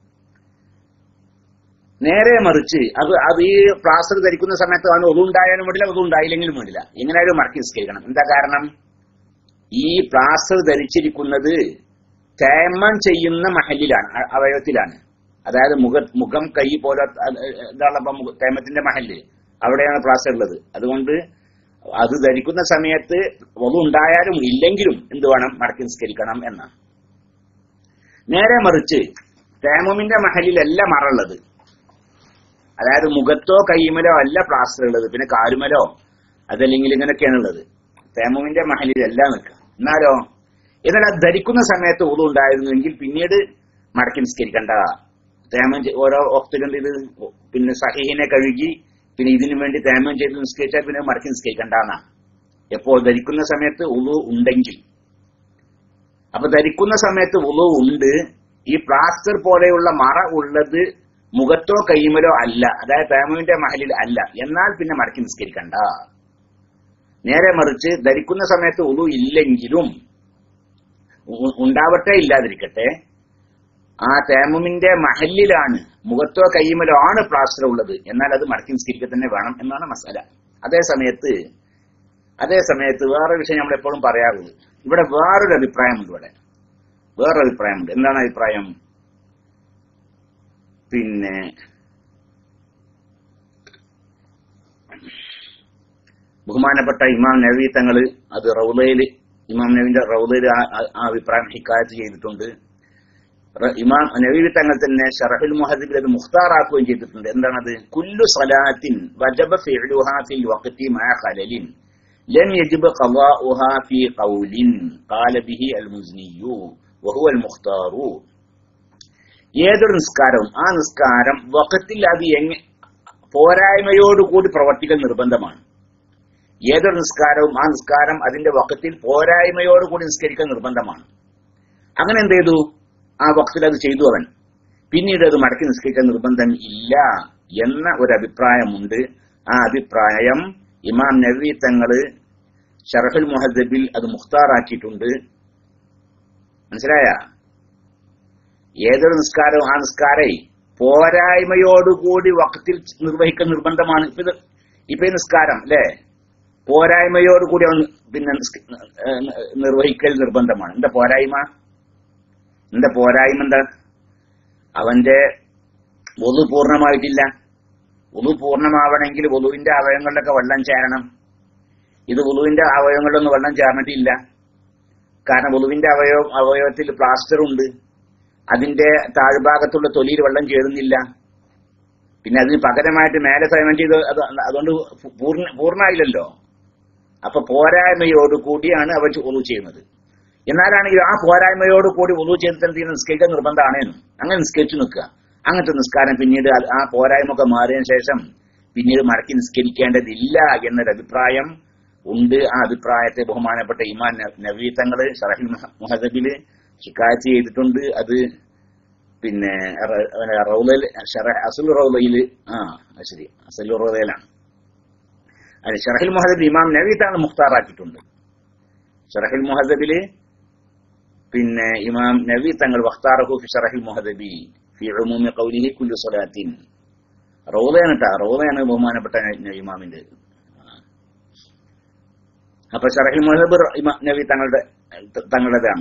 നേരെ മറിച്ച് അത് അത് ഈ പ്ലാസ്റ്റർ ധരിക്കുന്ന സമയത്ത് അവന് ഒതുണ്ടായാലും വേണ്ടില്ല ഒതുണ്ടായില്ലെങ്കിലും വേണ്ടില്ല എങ്ങനെയായാലും മടക്കി നിസ്കരിക്കണം എന്താ കാരണം ഈ പ്ലാസ്റ്റർ ധരിച്ചിരിക്കുന്നത് തേമം ചെയ്യുന്ന മഹലിലാണ് അ- അവയവത്തിലാണ് അതായത് മുഖ മുഖം കൈ പോലെ എന്താണ് ഇപ്പൊ മുഖ- തേമത്തിന്റെ മഹല് അവിടെയാണ് പ്ലാസ്റ്റർ ഉള്ളത് അതുകൊണ്ട് അത് ധരിക്കുന്ന സമയത്ത് ഒതു ഉണ്ടായാലും ഇല്ലെങ്കിലും എന്ത് വേണം മടക്കി നിസ്കരിക്കണം എന്നാണ് നേരെ മറിച്ച് തേമമിന്റെ മഹലിലല്ല മറുള്ളത് അതായത് മുഖത്തോ കൈമലോ അല്ല പ്ലാസ്റ്റർ ഉള്ളത് പിന്നെ കാലുമലോ അതല്ലെങ്കിൽ ഇങ്ങനെയൊക്കെയാണ് ഉള്ളത് തേമമിന്റെ മഹലിലല്ല നിൽക്കുക എന്നാലോ എന്നാൽ അത് ധരിക്കുന്ന സമയത്ത് ഊതു ഉണ്ടായിരുന്നുവെങ്കിൽ പിന്നീട് മടക്കി നിസ്കരിക്കണ്ട തേമം ചെ- ഓരോ ഒഫ്തിലും ഇത് പിന്നെ സഹീഹിനെ കഴുകി പിന്നെ ഇതിനു വേണ്ടി തേമം ചെയ്ത് നിസ്കരിച്ചാൽ പിന്നെ മടക്കി നിസ്കരിക്കണ്ടെന്നാ എപ്പോൾ ധരിക്കുന്ന സമയത്ത് ഉളു ഉണ്ടെങ്കിൽ അപ്പൊ ധരിക്കുന്ന സമയത്ത് ഉളു ഉണ്ട് ഈ പ്ലാസ്റ്റർ പോലെയുള്ള മറ ഉള്ളത് മുഖത്തോ കൈമലോ അല്ല അതായത് തേമമിന്റെ മഹലിൽ അല്ല എന്നാൽ പിന്നെ മടക്കി നിസ്കരിക്കണ്ട നേരെ മറിച്ച് ധരിക്കുന്ന സമയത്ത് ഉളു ഇല്ലെങ്കിലും ഉ- ഉണ്ടാവട്ടെ ഇല്ലാതിരിക്കട്ടെ ആ തേമുമിന്റെ മഹല്ലിലാണ് മുഖത്തോ കൈമലോ ആണ് പ്ലാസ്റ്റർ ഉള്ളത് എന്നാൽ അത് മടക്കി നിസ്കരിക്കുക തന്നെ വേണം എന്നാണ് മസാല അതേ സമയത്ത് അതേ സമയത്ത് വേറെ വിഷയം നമ്മൾ എപ്പോഴും പറയാറുള്ളത് ഇവിടെ വേറൊരു അഭിപ്രായമുണ്ട് ഇവിടെ വേറൊരു അഭിപ്രായമുണ്ട് എന്താണ് അഭിപ്രായം പിന്നെ ബഹുമാനപ്പെട്ട ഇമാം നബി തങ്ങള് അത് റൗലയില് ഇമാം നബിന്റെ റൗലയില് ആ- ആ- ആ അഭിപ്രായം ഹിക്കായത്ത് ചെയ്തിട്ടുണ്ട് റ- ഇമാം നബി തങ്ങൾ തന്നെ ഷറഫുൽ മുഹദിബിൽ അത് മുഖ്താറാക്കുകയും ചെയ്തിട്ടുണ്ട് എന്താണത് കുല്ലു സലാത്തിൻ വജബ ഫിഅലുഹാ ഫിൽ വഖതി മാ ഖലലിൻ ലം യജിബ് ഖളാഉഹാ ഫി ഖൗലിൻ ഖാല ബിഹി അൽ മുസ്നിയു വഹുവ അൽ മുഖ്താറു ഏതൊരു നിസ്കാരവും ആ നിസ്കാരം വഖത്തിൽ അത് എങ്ങ പോരായ്മയോടുകൂടി പ്രവർത്തിക്കൽ നിർബന്ധമാണ് ഏതൊരു നിസ്കാരവും ആ നിസ്കാരം അതിന്റെ വക്കത്തിൽ പോരായ്മയോടുകൂടി നിസ്കരിക്കൽ നിർബന്ധമാണ് അങ്ങനെ എന്ത് ചെയ്തു ആ വക്തിൽ അത് ചെയ്തു അവൻ പിന്നീട് അത് മടക്കി നിസ്കരിക്കാൻ നിർബന്ധം ഇല്ല എന്ന ഒരു അഭിപ്രായമുണ്ട് ആ അഭിപ്രായം ഇമാം നബി തങ്ങള് ഷറഫുൽ മുഹദ്ബിൽ അത് മുഖ്താറാക്കിയിട്ടുണ്ട് മനസ്സിലായ ഏതൊരു നിസ്കാരവും ആ നിസ്കാരേ പോരായ്മയോടുകൂടി വക്കത്തിൽ നിർവഹിക്കൽ നിർബന്ധമാണ് ഇപ്പൊ ഇത് ഇപ്പൊ ഈ നിസ്കാരം അല്ലേ പോരായ്മയോടുകൂടി അവൻ പിന്നെ നിസ്ക- ഏഹ് നിർവഹിക്കൽ നിർബന്ധമാണ് എന്താ പോരായ്മ എന്താ പോരായ്മ എന്താ അവന്റെ ഒതു പൂർണ്ണമായിട്ടില്ല ഒതു പൂർണ്ണമാവണമെങ്കിൽ ഒതുവിന്റെ അവയവങ്ങളിലൊക്കെ വെള്ളം ചേരണം ഇത് ഒതുവിന്റെ അവയവങ്ങളിലൊന്നും വെള്ളം ചേർന്നിട്ടില്ല കാരണം ഒതുവിന്റെ അവയവം അവയവത്തിൽ പ്ലാസ്റ്റർ ഉണ്ട് അതിന്റെ താഴ്ഭാഗത്തുള്ള തൊലിയിൽ വെള്ളം ചേരുന്നില്ല പിന്നെ അതിന് പകരമായിട്ട് മേലെ സേവനം ചെയ്ത് അത് അതുകൊണ്ട് പൂർണ്ണ പൂർണ്ണമായില്ലല്ലോ അപ്പൊ പോരായ്മയോട് കൂടിയാണ് അവർ ഒതു ചെയ്യുന്നത് എന്നാലാണെങ്കിൽ ആ പോരായ്മയോട് കൂടി ഒതു ചെയ്തിട്ട് എന്ത് ചെയ്യുന്നത് നിസ്കരിക്കാൻ നിർബന്ധമാണ് അങ്ങനെ നിസ്കരിച്ചു നിൽക്കുക അങ്ങനത്തെ നിസ്കാരം പിന്നീട് അത് ആ പോരായ്മ ഒക്കെ മാറിയതിനു ശേഷം പിന്നീട് മടക്കി നിസ്കരിക്കേണ്ടതില്ല എന്നൊരു അഭിപ്രായം ഉണ്ട് ആ അഭിപ്രായത്തെ ബഹുമാനപ്പെട്ട ഇമാൻ നബീ തങ്ങള് ഷറഹിൽ മുഹദബില് ശിക്കായത്ത് ചെയ്തിട്ടുണ്ട് അത് പിന്നെ റ- റൗലയിൽ ഷറഹ് അസുൽ റൗലയില് ആ അത് ശരി അസുൽ റൗലയിലാണ് അത് ഷറഹിൽ മുഹദബിൽ ഇമാം നബി തങ്ങൾ മുഖ്താറാക്കിയിട്ടുണ്ട് ഷറഹിൽ മുഹദബില് പിന്നെ ഇമാം നബി തങ്ങൾ വഖ്താറഹു ഫി ഷറഹിൽ മുഹദബി ഫി ഉമൂമി ഖൗലിഹി കുല്ലു സ്വലാത്തിൻ റൗലയാണ് കേട്ടോ റൗലയാണ് ബഹുമാനപ്പെട്ട ന- ഇമാമിന്റെ അപ്പൊ ഷറഹിൽ മുഹദബ് ഇമാം നബി തങ്ങളുടെ തങ്ങളുടേതാണ്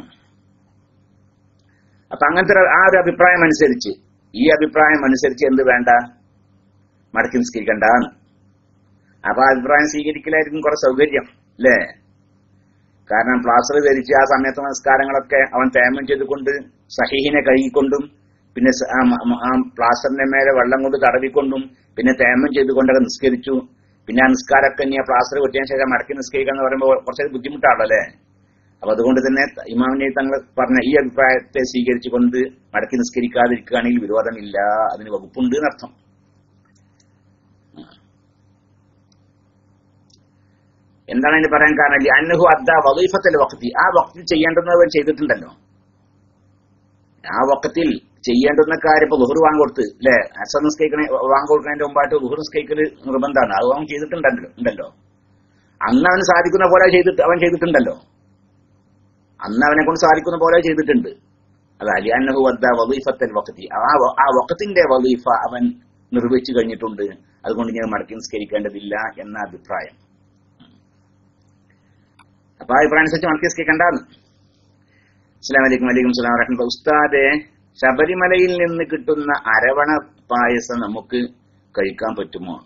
അപ്പൊ അങ്ങനത്തെ ഒരു- ആ ഒരു അഭിപ്രായം അനുസരിച്ച് ഈ അഭിപ്രായം അനുസരിച്ച് എന്ത് വേണ്ട മടക്കി നിസ്കരിക്കണ്ടാന്ന് അപ്പൊ ആ അഭിപ്രായം സ്വീകരിക്കലായിരിക്കും കുറെ സൗകര്യം അല്ലേ കാരണം പ്ലാസ്റ്റർ ധരിച്ച് ആ സമയത്ത് നമസ്കാരങ്ങളൊക്കെ അവൻ തേമം ചെയ്തുകൊണ്ട് സഹീഹിനെ കഴുകിക്കൊണ്ടും പിന്നെ സ- ആ മ- മ- ആ പ്ലാസ്റ്ററിന്റെ മേലെ വെള്ളം കൊണ്ട് തടവിക്കൊണ്ടും പിന്നെ തേമം ചെയ്തുകൊണ്ടൊക്കെ നിസ്കരിച്ചു പിന്നെ ആ നിസ്കാരമൊക്കെ ഇനി ആ പ്ലാസ്റ്റർ വെട്ടിയതിനു ശേഷം മടക്കി നിസ്കരിക്കുക എന്ന് പറയുമ്പോൾ കുറച്ചൊരു ബുദ്ധിമുട്ടാണല്ലോ അല്ലേ അപ്പൊ അതുകൊണ്ട് തന്നെ ഇമാമിനെ തങ്ങൾ പറഞ്ഞ ഈ അഭിപ്രായത്തെ സ്വീകരിച്ചുകൊണ്ട് മടക്കി നിസ്കരിക്കാതിരിക്കുകയാണെങ്കിൽ വിരോധമില്ല അതിന് വകുപ്പുണ്ട് എന്നർത്ഥം എന്താണ് അതിന് പറയാൻ കാരണം ലി അന്നഹു അദ്ദ വദീഫത്തൽ വഖതി ആ വക്തിൽ ചെയ്യേണ്ടുന്നത് അവൻ ചെയ്തിട്ടുണ്ടല്ലോ ആ വക്കത്തിൽ ചെയ്യേണ്ടുന്ന കാര്യം ഇപ്പൊ ലുഹർ വാങ്ങിക്കൊടുത്ത് അല്ലെ അസർ നിസ്കരിക്കണ വാങ്ങിക്കൊടുക്കുന്നതിന്റെ മുമ്പായിട്ട് ലുഹർ നിസ്കരിക്കൽ നിർബന്ധമാണ് അത് അവൻ ചെയ്തിട്ടുണ്ടല്ലോ ഉണ്ടല്ലോ അന്ന് അവന് സാധിക്കുന്ന പോലെ ചെയ്തിട്ട് അവൻ ചെയ്തിട്ടുണ്ടല്ലോ അന്ന് അവനെ കൊണ്ട് സാധിക്കുന്ന പോലെ ചെയ്തിട്ടുണ്ട് അത് അലി അന്നഹു വദ്ദ വദീഫത്തൽ വഖതി ആ വ- ആ വക്കത്തിന്റെ വദീഫ അവൻ നിർവഹിച്ചു കഴിഞ്ഞിട്ടുണ്ട് അതുകൊണ്ട് ഞാൻ മടക്കി നിസ്കരിക്കേണ്ടതില്ല എന്ന അഭിപ്രായം അപ്പൊ ആ അഭിപ്രായം അനുസരിച്ച് മടക്കി നിസ്കരിക്കേണ്ടെന്ന് അസ്സാം വലൈക്കും വലൈക്കും സ്ലാം വറഹ്മത്തുള്ളാഹി ഉസ്താദെ ശബരിമലയിൽ നിന്ന് കിട്ടുന്ന അരവണ പായസം നമുക്ക് കഴിക്കാൻ പറ്റുമോ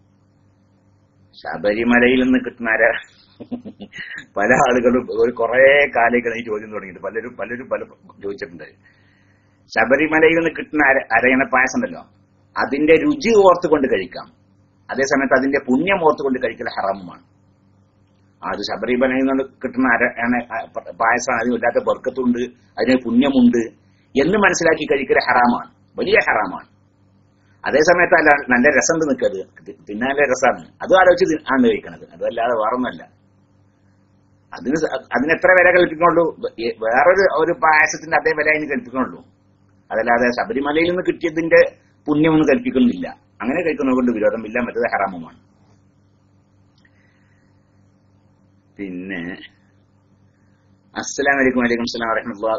ശബരിമലയിൽ നിന്ന് കിട്ടുന്ന അര പല ആളുകളും ഒരു കുറെ കാലങ്ങൾ ഈ ചോദ്യം തുടങ്ങിയിട്ട് പലരും പലരും പല ചോദിച്ചിട്ടുണ്ട് ശബരിമലയിൽ നിന്ന് കിട്ടുന്ന അര അരയണ പായസം ഉണ്ടല്ലോ അതിന്റെ രുചി ഓർത്തുകൊണ്ട് കഴിക്കാം അതേസമയത്ത് അതിന്റെ പുണ്യം ഓർത്തുകൊണ്ട് കഴിക്കൽ ഹറമാണ് അത് ശബരിമലയിൽ നിന്ന് കിട്ടുന്ന അര എണ്ണ- ആ, പ- പായസമാണ് അതിന് ഇല്ലാത്ത ബർക്കത്തുണ്ട് അതിന് പുണ്യമുണ്ട് എന്ന് മനസ്സിലാക്കി കഴിക്കൽ ഹറാമാണ് വലിയ ഹറാമാണ് അതേസമയത്ത് അല്ല നല്ല രസം നിൽക്കത് തിന്നാൻ നല്ല രസമാണ് അതും ആലോചിച്ച് തി- ആണ് കഴിക്കണത് അതല്ലാതെ വേറൊന്നല്ല അതിന് സ- അതിന് എത്ര വില കൽപ്പിക്കുന്നുള്ളൂ വേ- വേറൊരു ഒരു പായസത്തിന്റെ അതേ വില അതിന് കൽപ്പിക്കുന്നുള്ളൂ അതല്ലാതെ ശബരിമലയിൽ നിന്ന് കിട്ടിയതിന്റെ പുണ്യമൊന്നും കൽപ്പിക്കുന്നില്ല അങ്ങനെ കഴിക്കുന്നത് കൊണ്ട് വിരോധമില്ല മറ്റത് ഹറാമുമാണ് പിന്നെ അസ്സലാം വലൈക്കും വലൈക്കും സ്ലാം വറഹമുല്ല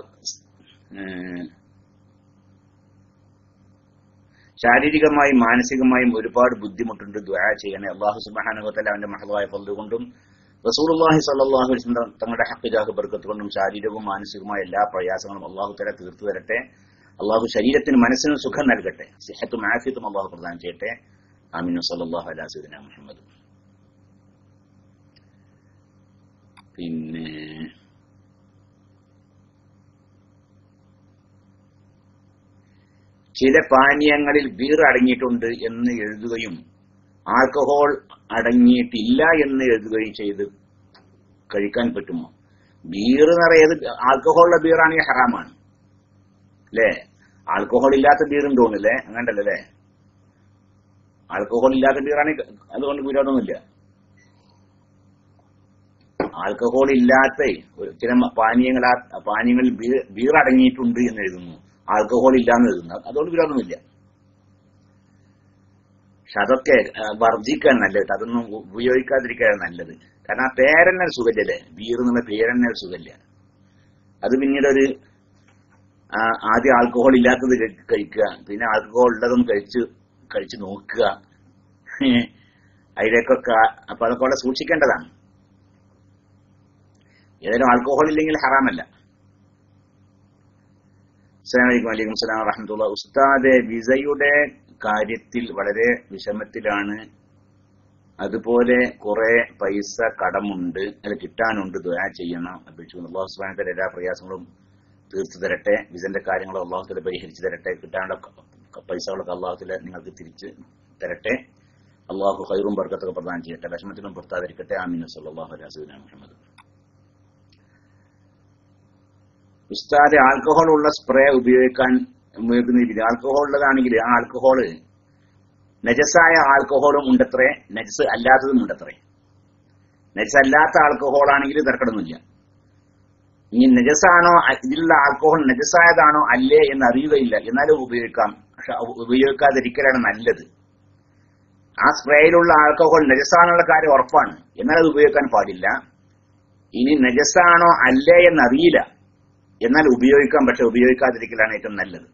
ശാരീരികമായും മാനസികമായും ഒരുപാട് ബുദ്ധിമുട്ടുണ്ട് ദ്വാ ചെയ്യണേ അള്ളാഹു സുബാനുഭവത്തല്ല അവന്റെ മഹളായ പല്ലുകൊണ്ടും റസൂലുള്ളാഹി സ്വല്ലല്ലാഹു അലൈഹി വസല്ലം തങ്ങളുടെ ഹക്കിജാഹ് ബർക്കത്ത് കൊണ്ടും ശാരീരികവും മാനസികവുമായ എല്ലാ പ്രയാസങ്ങളും അള്ളാഹു തല തീർത്തു തരട്ടെ അള്ളാഹു ശരീരത്തിനും മനസ്സിനും സുഖം നൽകട്ടെ സിഹത്തും ആഫിയത്തും അള്ളാഹു പ്രദാനം ചെയ്യട്ടെ ആമീനു സല്ലല്ലാഹു അലാ സയ്യിദിന മുഹമ്മദ് പിന്നെ ചില പാനീയങ്ങളിൽ ബീർ അടങ്ങിയിട്ടുണ്ട് എന്ന് എഴുതുകയും ആൽക്കഹോൾ അടങ്ങിയിട്ടില്ല എന്ന് എഴുതുകയും ചെയ്ത് കഴിക്കാൻ പറ്റുമോ ബീർ എന്ന് പറയുന്നത് ആൽക്കഹോളുള്ള ബീറാണെങ്കിൽ ഹറാമാണ് അല്ലേ ആൽക്കഹോൾ ഇല്ലാത്ത ബീറും തോന്നില്ലേ അങ്ങനല്ലേ അല്ലേ ആൽക്കഹോൾ ഇല്ലാത്ത ബീറാണെങ്കിൽ അതുകൊണ്ട് വിരോധമൊന്നുമില്ല ആൽക്കഹോൾ ഇല്ലാത്ത ഒരു ചില പാനീയങ്ങൾ ആ പാനീയങ്ങളിൽ ബീർ- ബീർ അടങ്ങിയിട്ടുണ്ട് എന്ന് എഴുതുന്നു ആൽക്കഹോൾ ഇല്ലാന്ന് എഴുതുന്നു അതുകൊണ്ട് വിരോധമൊന്നുമില്ല പക്ഷെ അതൊക്കെ ആ, വർജിക്കാൻ നല്ലത് അതൊന്നും ഉ- ഉപയോഗിക്കാതിരിക്കാൻ നല്ലത് കാരണം ആ പേരെന്നെ ഒരു സുഖല്ലേ ബീർ എന്നുള്ള പേരെന്നെ ഒരു സുഖല്ല അത് പിന്നീട് ഒരു ആ, ആദ്യം ആൽക്കഹോൾ ഇല്ലാത്തത് കഴി- കഴിക്കുക പിന്നെ ആൽക്കഹോൾ ഉള്ളതും കഴിച്ച് കഴിച്ച് നോക്കുക അതിലേക്കൊക്കെ അപ്പൊ അതൊക്കെ വളരെ സൂക്ഷിക്കേണ്ടതാണ് ഏതായാലും ആൽക്കഹോൾ ഇല്ലെങ്കിൽ ഹറാമല്ല അസ്സലാമു അലൈക്കും വലൈക്കും സ്ലാം വറഹമത്തുള്ള ഉസ്താദെ വിസയുടെ കാര്യത്തിൽ വളരെ വിഷമത്തിലാണ് അതുപോലെ കുറെ പൈസ കടമുണ്ട് അത് കിട്ടാനുണ്ട് ദുആ ചെയ്യണം അപേക്ഷിക്കുന്നു അള്ളാഹു സുബ്ഹാനഹു എല്ലാ പ്രയാസങ്ങളും തീർത്തു തരട്ടെ വിസന്റെ കാര്യങ്ങൾ അള്ളാഹുത്തിലെ പരിഹരിച്ചു തരട്ടെ കിട്ടാനുള്ള ക- പൈസകളൊക്കെ അള്ളാഹുത്തിലെ നിങ്ങൾക്ക് തിരിച്ച് തരട്ടെ അള്ളാഹു ഖൈറും ബർക്കത്തൊക്കെ പ്രദാനം ചെയ്യട്ടെ വിഷമത്തിലും പുറത്താതിരിക്കട്ടെ ആമീൻ സല്ലല്ലാഹു അലൈഹി വസല്ലം മുഹമ്മദ് ഉസ്താദ് ആൽക്കഹോൾ ഉള്ള സ്പ്രേ ഉപയോഗിക്കാൻ ഉപയോഗിക്കുന്ന രീതി ആൽക്കഹോൾ ഉള്ളതാണെങ്കിൽ ആ ആൽക്കഹോള് നജസായ ആൽക്കഹോളും ഉണ്ടത്രേ നജസ് അല്ലാത്തതും ഉണ്ടത്രേ നജസ് അല്ലാത്ത ആൽക്കഹോൾ ആണെങ്കിൽ തർക്കടൊന്നുമില്ല ഇനി നജസാണോ അ- ഇതിലുള്ള ആൽക്കഹോൾ നജസായതാണോ അല്ലേ എന്ന് അറിയുകയില്ല എന്നാലും ഉപയോഗിക്കാം പക്ഷെ അത് ഉപയോഗിക്കാതിരിക്കലാണ് നല്ലത് ആ സ്പ്രേയിലുള്ള ആൽക്കഹോൾ നജസാണെന്നുള്ള കാര്യം ഉറപ്പാണ് എന്നാൽ അത് ഉപയോഗിക്കാൻ പാടില്ല ഇനി നജസാണോ അല്ലേ എന്നറിയില്ല എന്നാൽ ഉപയോഗിക്കാം പക്ഷെ ഉപയോഗിക്കാതിരിക്കലാണ് ഏറ്റവും നല്ലത്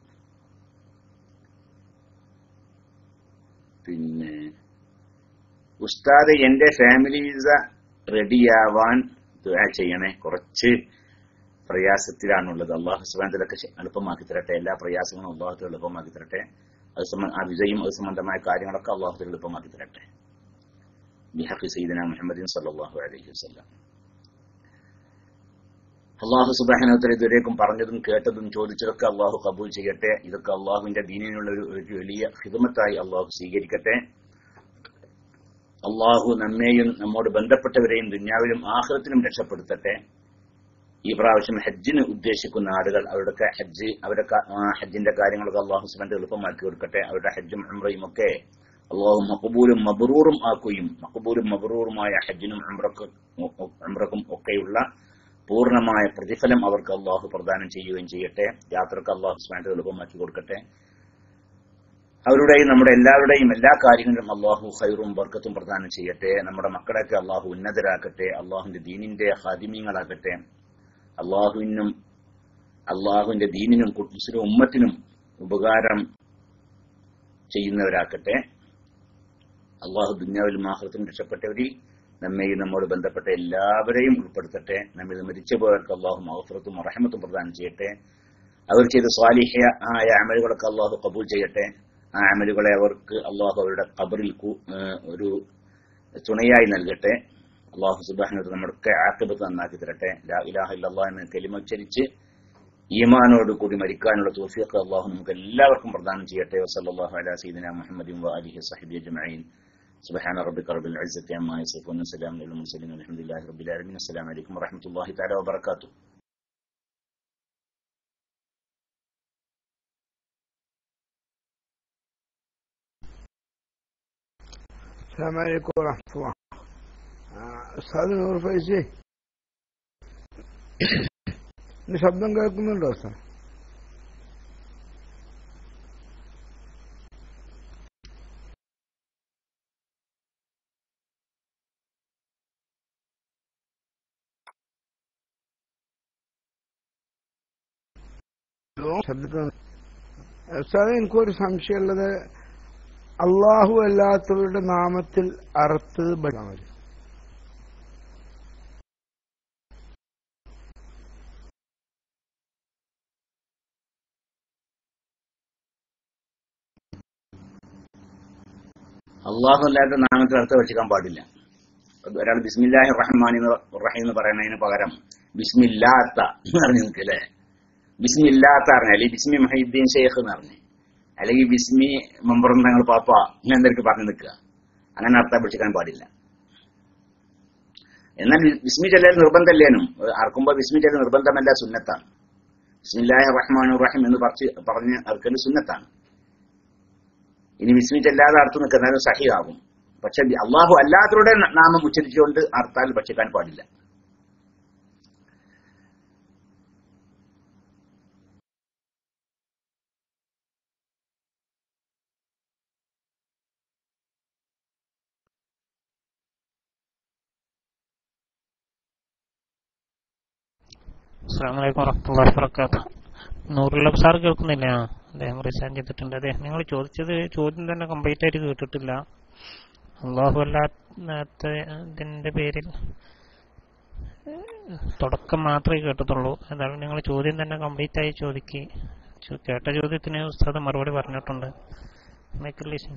പിന്നെ ഉസ്താദ് എന്റെ ഫാമിലി വിസ റെഡിയാവാൻ ദുആ ചെയ്യണേ കുറച്ച് പ്രയാസത്തിലാണുള്ളത് അള്ളാഹു സുബാനത്തിലൊക്കെ എളുപ്പമാക്കി തരട്ടെ എല്ലാ പ്രയാസങ്ങളും അള്ളാഹുത്തിൽ എളുപ്പമാക്കി തരട്ടെ അത് സംബ- ആ വിസയും അത് സംബന്ധമായ കാര്യങ്ങളൊക്കെ അള്ളാഹുത്തിൽ എളുപ്പമാക്കി തരട്ടെ ബിഹഖി സയ്യിദന മുഹമ്മദിൻ സല്ലല്ലാഹു അലൈഹി വസല്ലം അള്ളാഹു സുബാനോത്തര ഇതുവരേക്കും പറഞ്ഞതും കേട്ടതും ചോദിച്ചതൊക്കെ അള്ളാഹു കബൂൽ ചെയ്യട്ടെ ഇതൊക്കെ അള്ളാഹുവിന്റെ ദീനിനുള്ള ഒരു ഒരു വലിയ ഹിതമത്തായി അള്ളാഹു സ്വീകരിക്കട്ടെ അള്ളാഹു നമ്മെയും നമ്മോട് ബന്ധപ്പെട്ടവരെയും ദുന്യാവിലും ആഹ്ലത്തിലും രക്ഷപ്പെടുത്തട്ടെ ഈ പ്രാവശ്യം ഹജ്ജിന് ഉദ്ദേശിക്കുന്ന ആളുകൾ അവരുടെ ഹജ്ജ് അവരുടെ ക- ആ, ഹജ്ജിന്റെ കാര്യങ്ങളൊക്കെ അള്ളാഹു സുബാന്റെ എളുപ്പമാക്കി കൊടുക്കട്ടെ അവരുടെ ഹജ്ജും ഉംറയും ഒക്കെ അള്ളാഹു മഖബൂലും മബറൂറും ആക്കുകയും മഖബൂലും മബറൂറുമായ ഹജ്ജിനും ഉംറക്കും ഉംറക്കും ഒക്കെയുള്ള പൂർണ്ണമായ പ്രതിഫലം അവർക്ക് അള്ളാഹു പ്രദാനം ചെയ്യുകയും ചെയ്യട്ടെ യാത്രക്ക് അള്ളാഹു സുബാന്റെ എളുപ്പമാക്കി കൊടുക്കട്ടെ അവരുടെയും നമ്മുടെ എല്ലാവരുടെയും എല്ലാ കാര്യങ്ങളിലും അള്ളാഹു ഖൈറും ബർക്കത്തും പ്രദാനം ചെയ്യട്ടെ നമ്മുടെ മക്കളെയൊക്കെ അള്ളാഹു ഉന്നതരാക്കട്ടെ അള്ളാഹുവിന്റെ ദീനിന്റെ ഹാദിമീങ്ങളാക്കട്ടെ അള്ളാഹുവിനും അള്ളാഹുവിന്റെ ദീനിനും മുസ്ലിം ഉമ്മത്തിനും ഉപകാരം ചെയ്യുന്നവരാക്കട്ടെ അള്ളാഹു ദുന്യാവിലും ആഹൃത്തിനും രക്ഷപ്പെട്ടവരിൽ നമ്മെയും നമ്മോട് ബന്ധപ്പെട്ട എല്ലാവരെയും ഉൾപ്പെടുത്തട്ടെ നമ്മിൽ മരിച്ചു പോയവർക്ക് അള്ളാഹു മഹഫറത്തും റഹമത്തും പ്രദാനം ചെയ്യട്ടെ അവർ ചെയ്ത സ്വാലിഹ ആയ അമലുകളൊക്കെ അള്ളാഹു കബൂൽ ചെയ്യട്ടെ ആ അമലുകളെ അവർക്ക് അള്ളാഹു അവരുടെ ഖബറിൽ കു- ഏഹ് ഒരു തുണയായി നൽകട്ടെ അള്ളാഹു സുബാനോട് നമ്മുടെ ആക്കിബത്ത് നന്നാക്കി തരട്ടെ ലാ ഇലാഹ ഇല്ലല്ലാ എന്ന് കലിമോച്ചരിച്ച് ഈമാനോട് കൂടി മരിക്കാനുള്ള തോഫിയൊക്കെ അള്ളാഹു നമുക്ക് എല്ലാവർക്കും പ്രദാനം ചെയ്യട്ടെ വസല്ലാഹു അലാ സീദന മുഹമ്മദ് അലിഹി സഹിബി അജ്മഈൻ سبحان ربك رب العزة عما يصفون وسلام على المرسلين والحمد لله رب العالمين السلام عليكم ورحمة الله تعالى وبركاته السلام عليكم ورحمة الله آه، ഉസ്താദ് നൂർ ഫൈസി ഇന്ന് ശബ്ദം കേൾക്കുന്നുണ്ടോ ഉസ്താദ് ഹലോ ശബ്ദത്തിൽ ഉസ്താദ് എനിക്കൊരു സംശയമുള്ളത് അള്ളാഹു അല്ലാത്തവരുടെ നാമത്തിൽ അറുത്തത് പഠിക്കാൻ മതി അള്ളാഹു അല്ലാത്ത നാമത്തിൽ അർത്ഥം വെച്ചിക്കാൻ പാടില്ല ഒരാൾ ബിസ്മില്ലാഹി റഹ്മാൻ റഹീം എന്ന് പറയുന്നതിന് പകരം ബിസ്മില്ലാത്ത എന്ന് പറഞ്ഞു നിൽക്കല്ലേ ബിസ്മില്ലാത്ത പറഞ്ഞ അല്ലെങ്കിൽ ബിസ്മി മഹീദ്ദീൻ ഷെയ്ഖ് എന്ന് പറഞ്ഞു അല്ലെങ്കിൽ ബിസ്മി മെമ്പറും തങ്ങൾ പാപ്പ ഇങ്ങനെ എന്തൊക്കെ പറഞ്ഞു നിൽക്കുക അങ്ങനെ അർത്ഥം പിടിച്ചിക്കാൻ പാടില്ല എന്നാൽ ബിസ്മി ചെല്ലൽ നിർബന്ധമല്ലേനും അറക്കുമ്പോൾ ബിസ്മി ചെല്ലൽ നിർബന്ധമല്ല സുന്നത്താണ് ബിസ്മില്ലാഹി റഹ്മാൻ റഹീം എന്ന് പറച്ച് പറഞ്ഞ് അറക്കൽ സുന്നത്താണ് ഇനി ബിസ്മി ചെല്ലാതെ അർത്ഥം നിൽക്കുന്നത് സഹിയാകും പക്ഷെ അള്ളാഹു അല്ലാത്തവരുടെ നാമം ഉച്ചരിച്ചുകൊണ്ട് അർത്ഥാൽ ഭക്ഷിക്കാൻ പാടില്ല അസ്സാമലൈക്കും വറഹമുല്ലാ വർക്കാത്ത നൂറുള്ള സാർ കേൾക്കുന്നില്ല അദ്ദേഹം റിസൈൻ ചെയ്തിട്ടുണ്ട് അതെ നിങ്ങൾ ചോദിച്ചത് ചോദ്യം തന്നെ കംപ്ലീറ്റ് ആയിട്ട് കേട്ടിട്ടില്ല അള്ളാഹു അല്ലാത്തതിന്റെ പേരിൽ തുടക്കം മാത്രമേ കേട്ടതുള്ളൂ അതാണ് നിങ്ങൾ ചോദ്യം തന്നെ കംപ്ലീറ്റ് ആയി ചോദിക്കുക ചോ- കേട്ട ചോദ്യത്തിന് ഉസ്താദ് മറുപടി പറഞ്ഞിട്ടുണ്ട് മൈക്കിൾ ലീസിംഗ്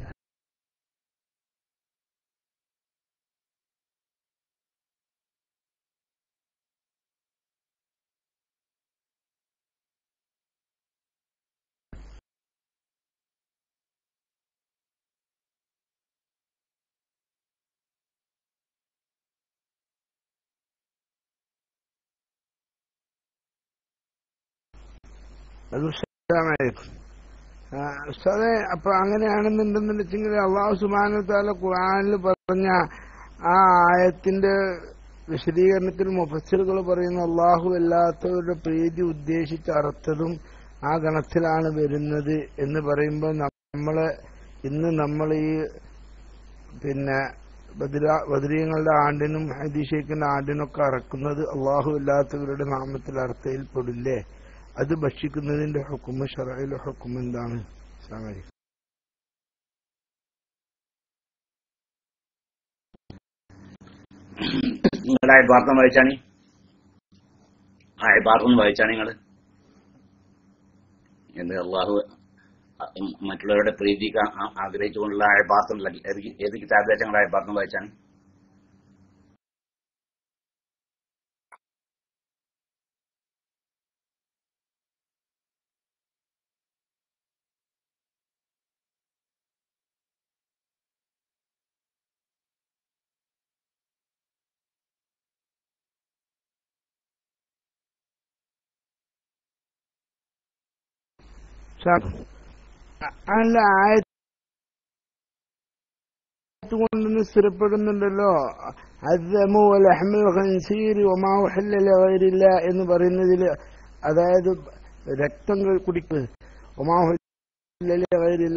അത് ഉസ്താദായിരിക്കും. ആ, ഉസ്താദെ അപ്പൊ അങ്ങനെയാണെന്നുണ്ടെന്നുണ്ടെങ്കിൽ അള്ളാഹു സുബാനു താല ഖുർആനിൽ പറഞ്ഞ ആ ആയത്തിന്റെ വിശദീകരണത്തിൽ മുഫസ്സിറുകൾ പറയുന്ന അള്ളാഹു അല്ലാത്തവരുടെ പ്രീതി ഉദ്ദേശിച്ച് അർത്ഥതും ആ ഗണത്തിലാണ് വരുന്നത് എന്ന് പറയുമ്പോൾ നമ്മള് ഇന്ന് നമ്മൾ ഈ പിന്നെ ബദിര ബദരീങ്ങളുടെ ആണ്ടിനും ഹദീഷേഖിന്റെ ആണ്ടിനൊക്കെ അറക്കുന്നത് അള്ളാഹു അല്ലാത്തവരുടെ നാമത്തിൽ അർത്ഥയിൽ പെടില്ലേ അത് ഭക്ഷിക്കുന്നതിന്റെ ഹുക്കുമ ഷറയിലെ ഹുക്കും എന്താണ് അസ്സലാമു അലൈക്കും. നിങ്ങളുടെ അയൽപാർത്ഥം വായിച്ചാണ് ആ അയൽപാർത്ഥം വായിച്ചാണ് നിങ്ങൾ എന്ത് അള്ളാഹു മറ്റുള്ളവരുടെ പ്രീതിക്ക് ആ- ആഗ്രഹിച്ചുകൊണ്ടുള്ള അയൽപാർത്ഥം ഏത് കിതാബിലെ ഞങ്ങളുടെ അയൽപാർത്ഥം വായിച്ചാണ് അല്ല ആയത്ത് കൊണ്ടൊന്ന് സ്ഥിരപ്പെടുന്നുണ്ടല്ലോ അദ്ദമു വലഹ്മുൽ ഖൻസീരി വമാ ഉഹില്ല ലഗൈരില്ല എന്ന് പറയുന്നതിൽ അതായത് രക്തം കുടിക്കുന്നത് വമാ ഉഹില്ല ലഗൈരില്ല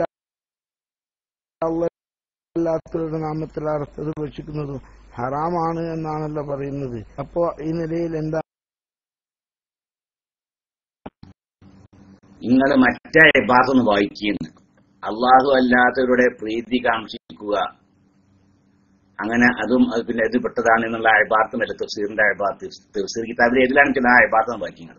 അല്ലാത്തവരുടെ നാമത്തിൽ അർത്ഥത് ഭക്ഷിക്കുന്നതും ഹറാമാണ് എന്നാണല്ലോ പറയുന്നത് അപ്പോ ഈ നിലയിൽ എന്താ നിങ്ങൾ മറ്റേ ഭാഗത്തൊന്ന് വായിക്കുന്നു അള്ളാഹു അല്ലാത്തവരുടെ പ്രീതി കാക്ഷിക്കുക അങ്ങനെ അതും അത് പിന്നെ ഇത് പെട്ടതാണ് എന്നുള്ള അയബാർത്തുമല്ല തഫ്സീറിന്റെ അയബാർത്ത് തഫ്സീർ കിതാബിൽ ഏതിലാണ് ചില അയബാർത്ത് വായിക്കുന്നത്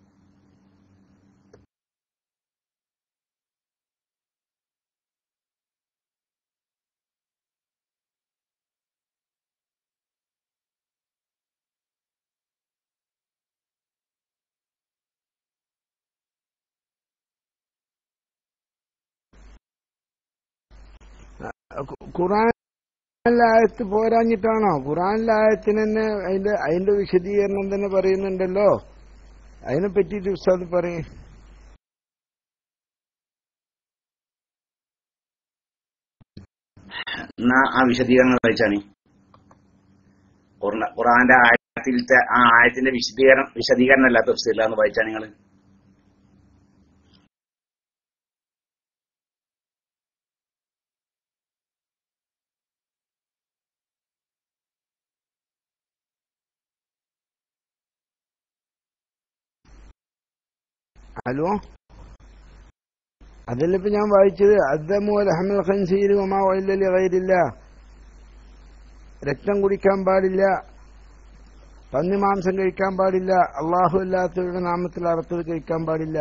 ഖുറാനിലെ ആയത്ത് പോരാഞ്ഞിട്ടാണോ ഖുറാനിലെ ആയത്തിന് തന്നെ അതിന്റെ അതിന്റെ വിശദീകരണം തന്നെ പറയുന്നുണ്ടല്ലോ അതിനെ പറ്റിയിട്ട് ഉസ്താദ് പറയും എന്നാ ആ വിശദീകരണം വായിച്ചാണ് ഖുർആ- ഖുർആന്റെ ആയത്തിലത്തെ ആ ആയത്തിന്റെ വിശദീകരണം വിശദീകരണം അല്ല തഫ്സീലാന്ന് വായിച്ചാ നിങ്ങൾ ഹലോ അതല്ല ഇപ്പൊ ഞാൻ വായിച്ചത് അദ്ദമു അഹമ്മൽ ഖൻസീർ ഒമാ വൈലലി ഗൈരില്ല രക്തം കുടിക്കാൻ പാടില്ല പന്നിമാംസം കഴിക്കാൻ പാടില്ല അള്ളാഹു അല്ലാത്തവരുടെ നാമത്തിൽ അറുത്തത് കഴിക്കാൻ പാടില്ല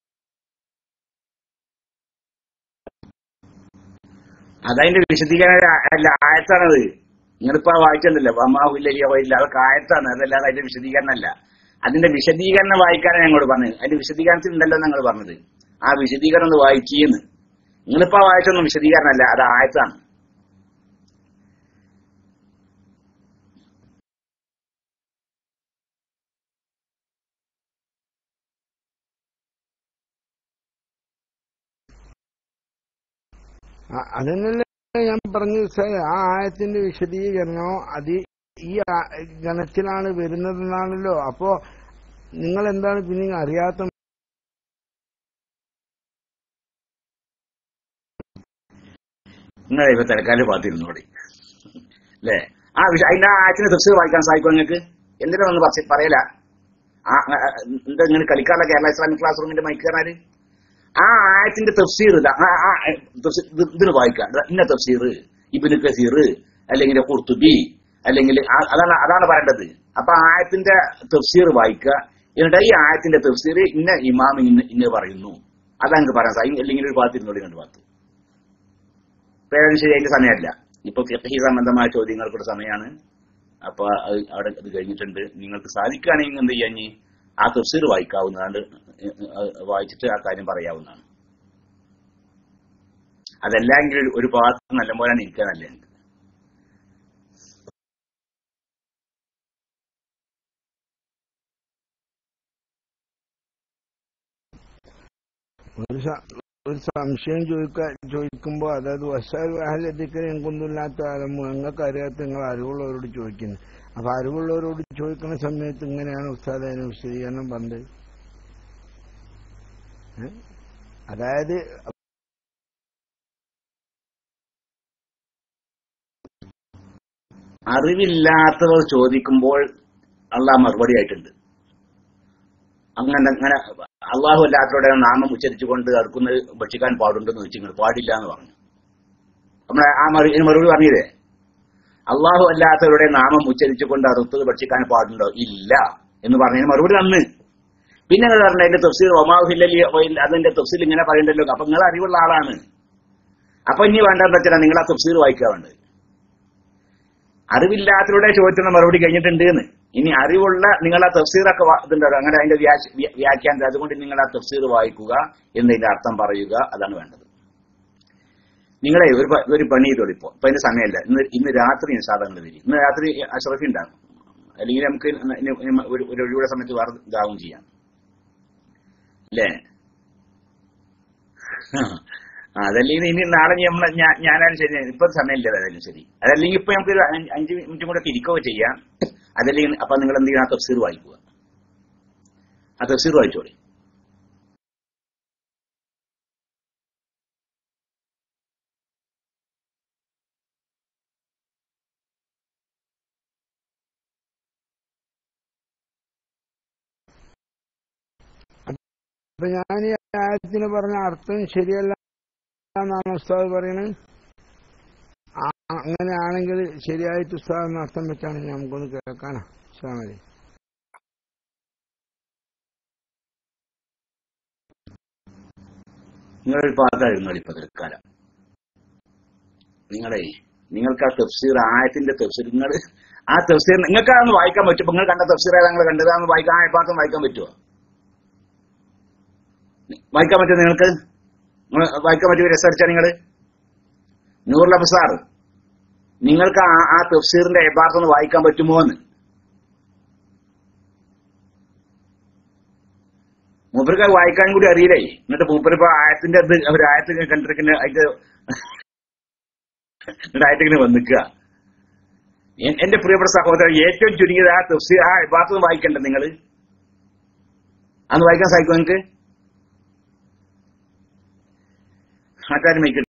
അതതിന്റെ വിശദീകരണം അല്ല ആയത്താണത് നിങ്ങളിപ്പോ വായിച്ചിട്ടുണ്ടല്ലോ അമ്മാവില്ല വൈല്ല അതൊക്കെ ആയത്താണ് അതല്ലാതെ അതിന്റെ വിശദീകരണം അല്ല അതിന്റെ വിശദീകരണം വായിക്കാനാണ് ഞങ്ങളോട് പറഞ്ഞത് അതിന്റെ വിശദീകരണത്തിൽ ഉണ്ടല്ലോ ഞങ്ങൾ പറഞ്ഞത് ആ വിശദീകരണം ഒന്ന് വായിക്കുന്നു നിങ്ങളിപ്പോ വായിച്ചൊന്നും വിശദീകരണമല്ല അത് ആയത്താണ് ആ- അതന്നല്ലേ ഞാൻ പറഞ്ഞത് സാർ ആ ആയത്തിന്റെ വിശദീകരണമോ അത് ഈ ആ- ഗണത്തിലാണ് വരുന്നതെന്നാണല്ലോ അപ്പോ നിങ്ങൾ എന്താണ് പിന്നെ അറിയാത്ത നിങ്ങൾ ഇപ്പൊ തിരക്കാല് പാത്തിരുന്നോടി അല്ലേ ആ വിഷ അതിന്റെ ആ ആയത്തിന്റെ തഫ്സീർ വായിക്കാൻ സാധിക്കും നിങ്ങൾക്ക് എന്തിനാ ഒന്ന് പറ- പറയല ആ ആ, ആ, എന്താ നിങ്ങൾ കളിക്കാനുള്ള കേരള ഇസ്ലാമിക് ക്ലാസ് റൂമിന്റെ മൈക്കാരനാര് ആ ആയത്തിന്റെ തഫ്സീർ ഇതാ ആ ആ തഫ്സീർ ഇത് ഇതിന് വായിക്കാം ദാ ഇന്ന തഫ്സീർ ഇബിന് കസീർ അല്ലെങ്കിൽ ഖുർത്തുബി അല്ലെങ്കിൽ ആ- അതാണ് അതാണ് പറയേണ്ടത് അപ്പൊ ആ ആയത്തിന്റെ തഫ്സീർ വായിക്കുക എന്നിട്ട് ഈ ആയത്തിന്റെ തഫ്സീർ ഇന്ന ഇമാം ഇന്ന് ഇന്ന് പറയുന്നു അതങ്ങ് പറയാൻ സാധിക്കും അല്ലെങ്കിൽ ഒരു ഭാഗത്തിരുന്നോളി രണ്ട് ഭാഗത്ത് പേരത് ശരിയായിട്ട് സമയമല്ല ഇപ്പൊ ഫിഖഹി സംബന്ധമായ ചോദ്യങ്ങൾക്കുള്ള സമയമാണ് അപ്പൊ അത് അവിടെ അത് കഴിഞ്ഞിട്ടുണ്ട് നിങ്ങൾക്ക് സാധിക്കുകയാണെങ്കിൽ എന്ത് ചെയ്യാൻ ആ തഫ്സീർ വായിക്കാവുന്നതാണ് വായിച്ചിട്ട് ആ കാര്യം പറയാവുന്നതാണ് അതല്ലെങ്കിൽ ഒരു ഭാഗത്ത് നല്ലപോലെ ഇരിക്കാനല്ലേ എനിക്ക് ഒരു സ- ഒരു സംശയം ചോദിക്കാൻ ചോദിക്കുമ്പോ അതായത് വസാഹലത്തിക്കൽ കൊണ്ടില്ലാത്ത ആലമോ നിങ്ങൾക്ക് അറിയാത്ത നിങ്ങൾ അറിവുള്ളവരോട് ചോദിക്കുന്നു അപ്പൊ അറിവുള്ളവരോട് ചോദിക്കുന്ന സമയത്ത് ഇങ്ങനെയാണ് ഉസ്താദ് അതിന് വിശദീകരണം പറഞ്ഞത് ഏ? അതായത് അറിവില്ലാത്തവർ ചോദിക്കുമ്പോൾ അള്ളാഹ് മറുപടി ആയിട്ടുണ്ട് അങ്ങനെ അങ്ങനെ അള്ളാഹു അല്ലാത്തവരുടെ നാമം ഉച്ചരിച്ചുകൊണ്ട് അറുക്കുന്നത് ഭക്ഷിക്കാൻ പാടുണ്ടെന്ന് ചോദിച്ചു നിങ്ങൾ പാടില്ല എന്ന് പറഞ്ഞു നമ്മളെ ആ മറു ഇതിന് മറുപടി പറഞ്ഞില്ലേ അള്ളാഹു അല്ലാത്തവരുടെ നാമം ഉച്ചരിച്ചുകൊണ്ട് അറുത്തത് ഭക്ഷിക്കാൻ പാടുണ്ടോ ഇല്ല എന്ന് പറഞ്ഞതിന് മറുപടി അന്ന് പിന്നെ നിങ്ങൾ പറഞ്ഞ അതിന്റെ തഫ്സീർ ഒമാഹില്ലി അതിന്റെ തഫ്സീൽ ഇങ്ങനെ പറയണ്ടല്ലോ അപ്പൊ നിങ്ങൾ അറിവുള്ള ആളാണ് അപ്പൊ ഇനി വേണ്ടെന്ന് വെച്ചാൽ നിങ്ങൾ ആ തഫ്സീർ വായിക്കാൻ വേണ്ടത് അറിവില്ലാത്തവരുടെ ചോദിക്കുന്ന മറുപടി കഴിഞ്ഞിട്ടുണ്ട് എന്ന് ഇനി അറിവുള്ള നിങ്ങൾ ആ തഫ്സീറൊക്കെ വാ- ഇതുണ്ടല്ലോ അങ്ങനെ അതിന്റെ വ്യാഖ്യ- വ്യ- വ്യാഖ്യാനം അതുകൊണ്ട് നിങ്ങൾ ആ തഫ്സീർ വായിക്കുക എന്നതിന്റെ അർത്ഥം പറയുക അതാണ് വേണ്ടത് നിങ്ങളെ ഒരു പ- ഒരു പണി ചെയ്തോളൂ ഇപ്പൊ ഇപ്പൊ അതിന്റെ സമയമല്ല ഇന്ന് ഇന്ന് രാത്രി സാധനങ്ങൾ വരും ഇന്ന് രാത്രി അഷ്റഫി ഉണ്ടാകും അല്ലെങ്കിൽ നമുക്ക് ഇന്ന് ഇനി- ഇനി ഒരു ഒരു ഒഴിവുള്ള സമയത്ത് വേറെ ഇതാവും ചെയ്യാം അല്ലേ അതല്ലെങ്കിൽ ഇനി നാളെ നമ്മൾ ഞാനാലും ശരി ഇപ്പൊ സമയമില്ല അതായാലും ശരി അതല്ലെങ്കിൽ ഇപ്പൊ നമുക്ക് ഒരു അഞ്ച് അഞ്ച് മിനിറ്റും കൂടെ തിരിക്കുകയോ ചെയ്യാം അതല്ലെങ്കിൽ അപ്പൊ നിങ്ങൾ എന്ത് ചെയ്യണം ആ തഫ്സീർ വായിക്കുക ആ തഫ്സീർ വായിച്ചോളി അപ്പൊ ഞാൻ ഈ ആയത്തിന് പറഞ്ഞ അർത്ഥം ശരിയല്ല എന്നാണ് ഉസ്താദ് പറയുന്നത് ആ- അങ്ങനെയാണെങ്കിൽ ശരിയായിട്ട് ഉസ്താദ് അർത്ഥം വെച്ചാണെങ്കിൽ നമുക്കൊന്ന് കേൾക്കാനാ അസ്സലാമു അലൈക്കും നിങ്ങളൊരു പാതായിരുന്നു ഇപ്പൊ തൽക്കാലം നിങ്ങളെ നിങ്ങൾക്ക് ആ തഫ്സീർ ആയത്തിന്റെ തഫ്സീർ നിങ്ങൾ ആ തഫ്സീർ നിങ്ങൾക്ക് അതൊന്ന് വായിക്കാൻ പറ്റും നിങ്ങൾ കണ്ട തഫ്സീർ ഏതാ നിങ്ങൾ കണ്ടതാന്ന് വായിക്കാൻ ആ ഭാഗത്തും വായിക്കാൻ പറ്റുമോ വായിക്കാൻ പറ്റുമോ നിങ്ങൾക്ക് നിങ്ങൾ വായിക്കാൻ പറ്റുമോ റിസർച്ചാ നിങ്ങൾ നൂറുൽ അബ്സാർ നിങ്ങൾക്ക് ആ ആ തഫ്സീറിന്റെ യഥാർത്ഥം ഒന്ന് വായിക്കാൻ പറ്റുമോ എന്ന് മൂപ്പർക്ക് അത് വായിക്കാൻ കൂടി അറിയില്ലേ എന്നിട്ട് മൂപ്പരിപ്പോ ആയത്തിന്റെ ഇത് ഒരു ആയത്തിൽ കണ്ടിരിക്കുന്ന അതിന്റെ എന്നിട്ട് ആയത്തിങ്ങനെ വന്നിക്കുക എൻ- എന്റെ പ്രിയപ്പെട്ട സഹോദരൻ ഏറ്റവും ചുരുങ്ങിയത് ആ തഫ്സീർ ആ ഭാഗത്ത് വായിക്കണ്ടേ നിങ്ങൾ അന്ന് വായിക്കാൻ സാധിക്കും നിങ്ങൾക്ക് ആൾക്കാർ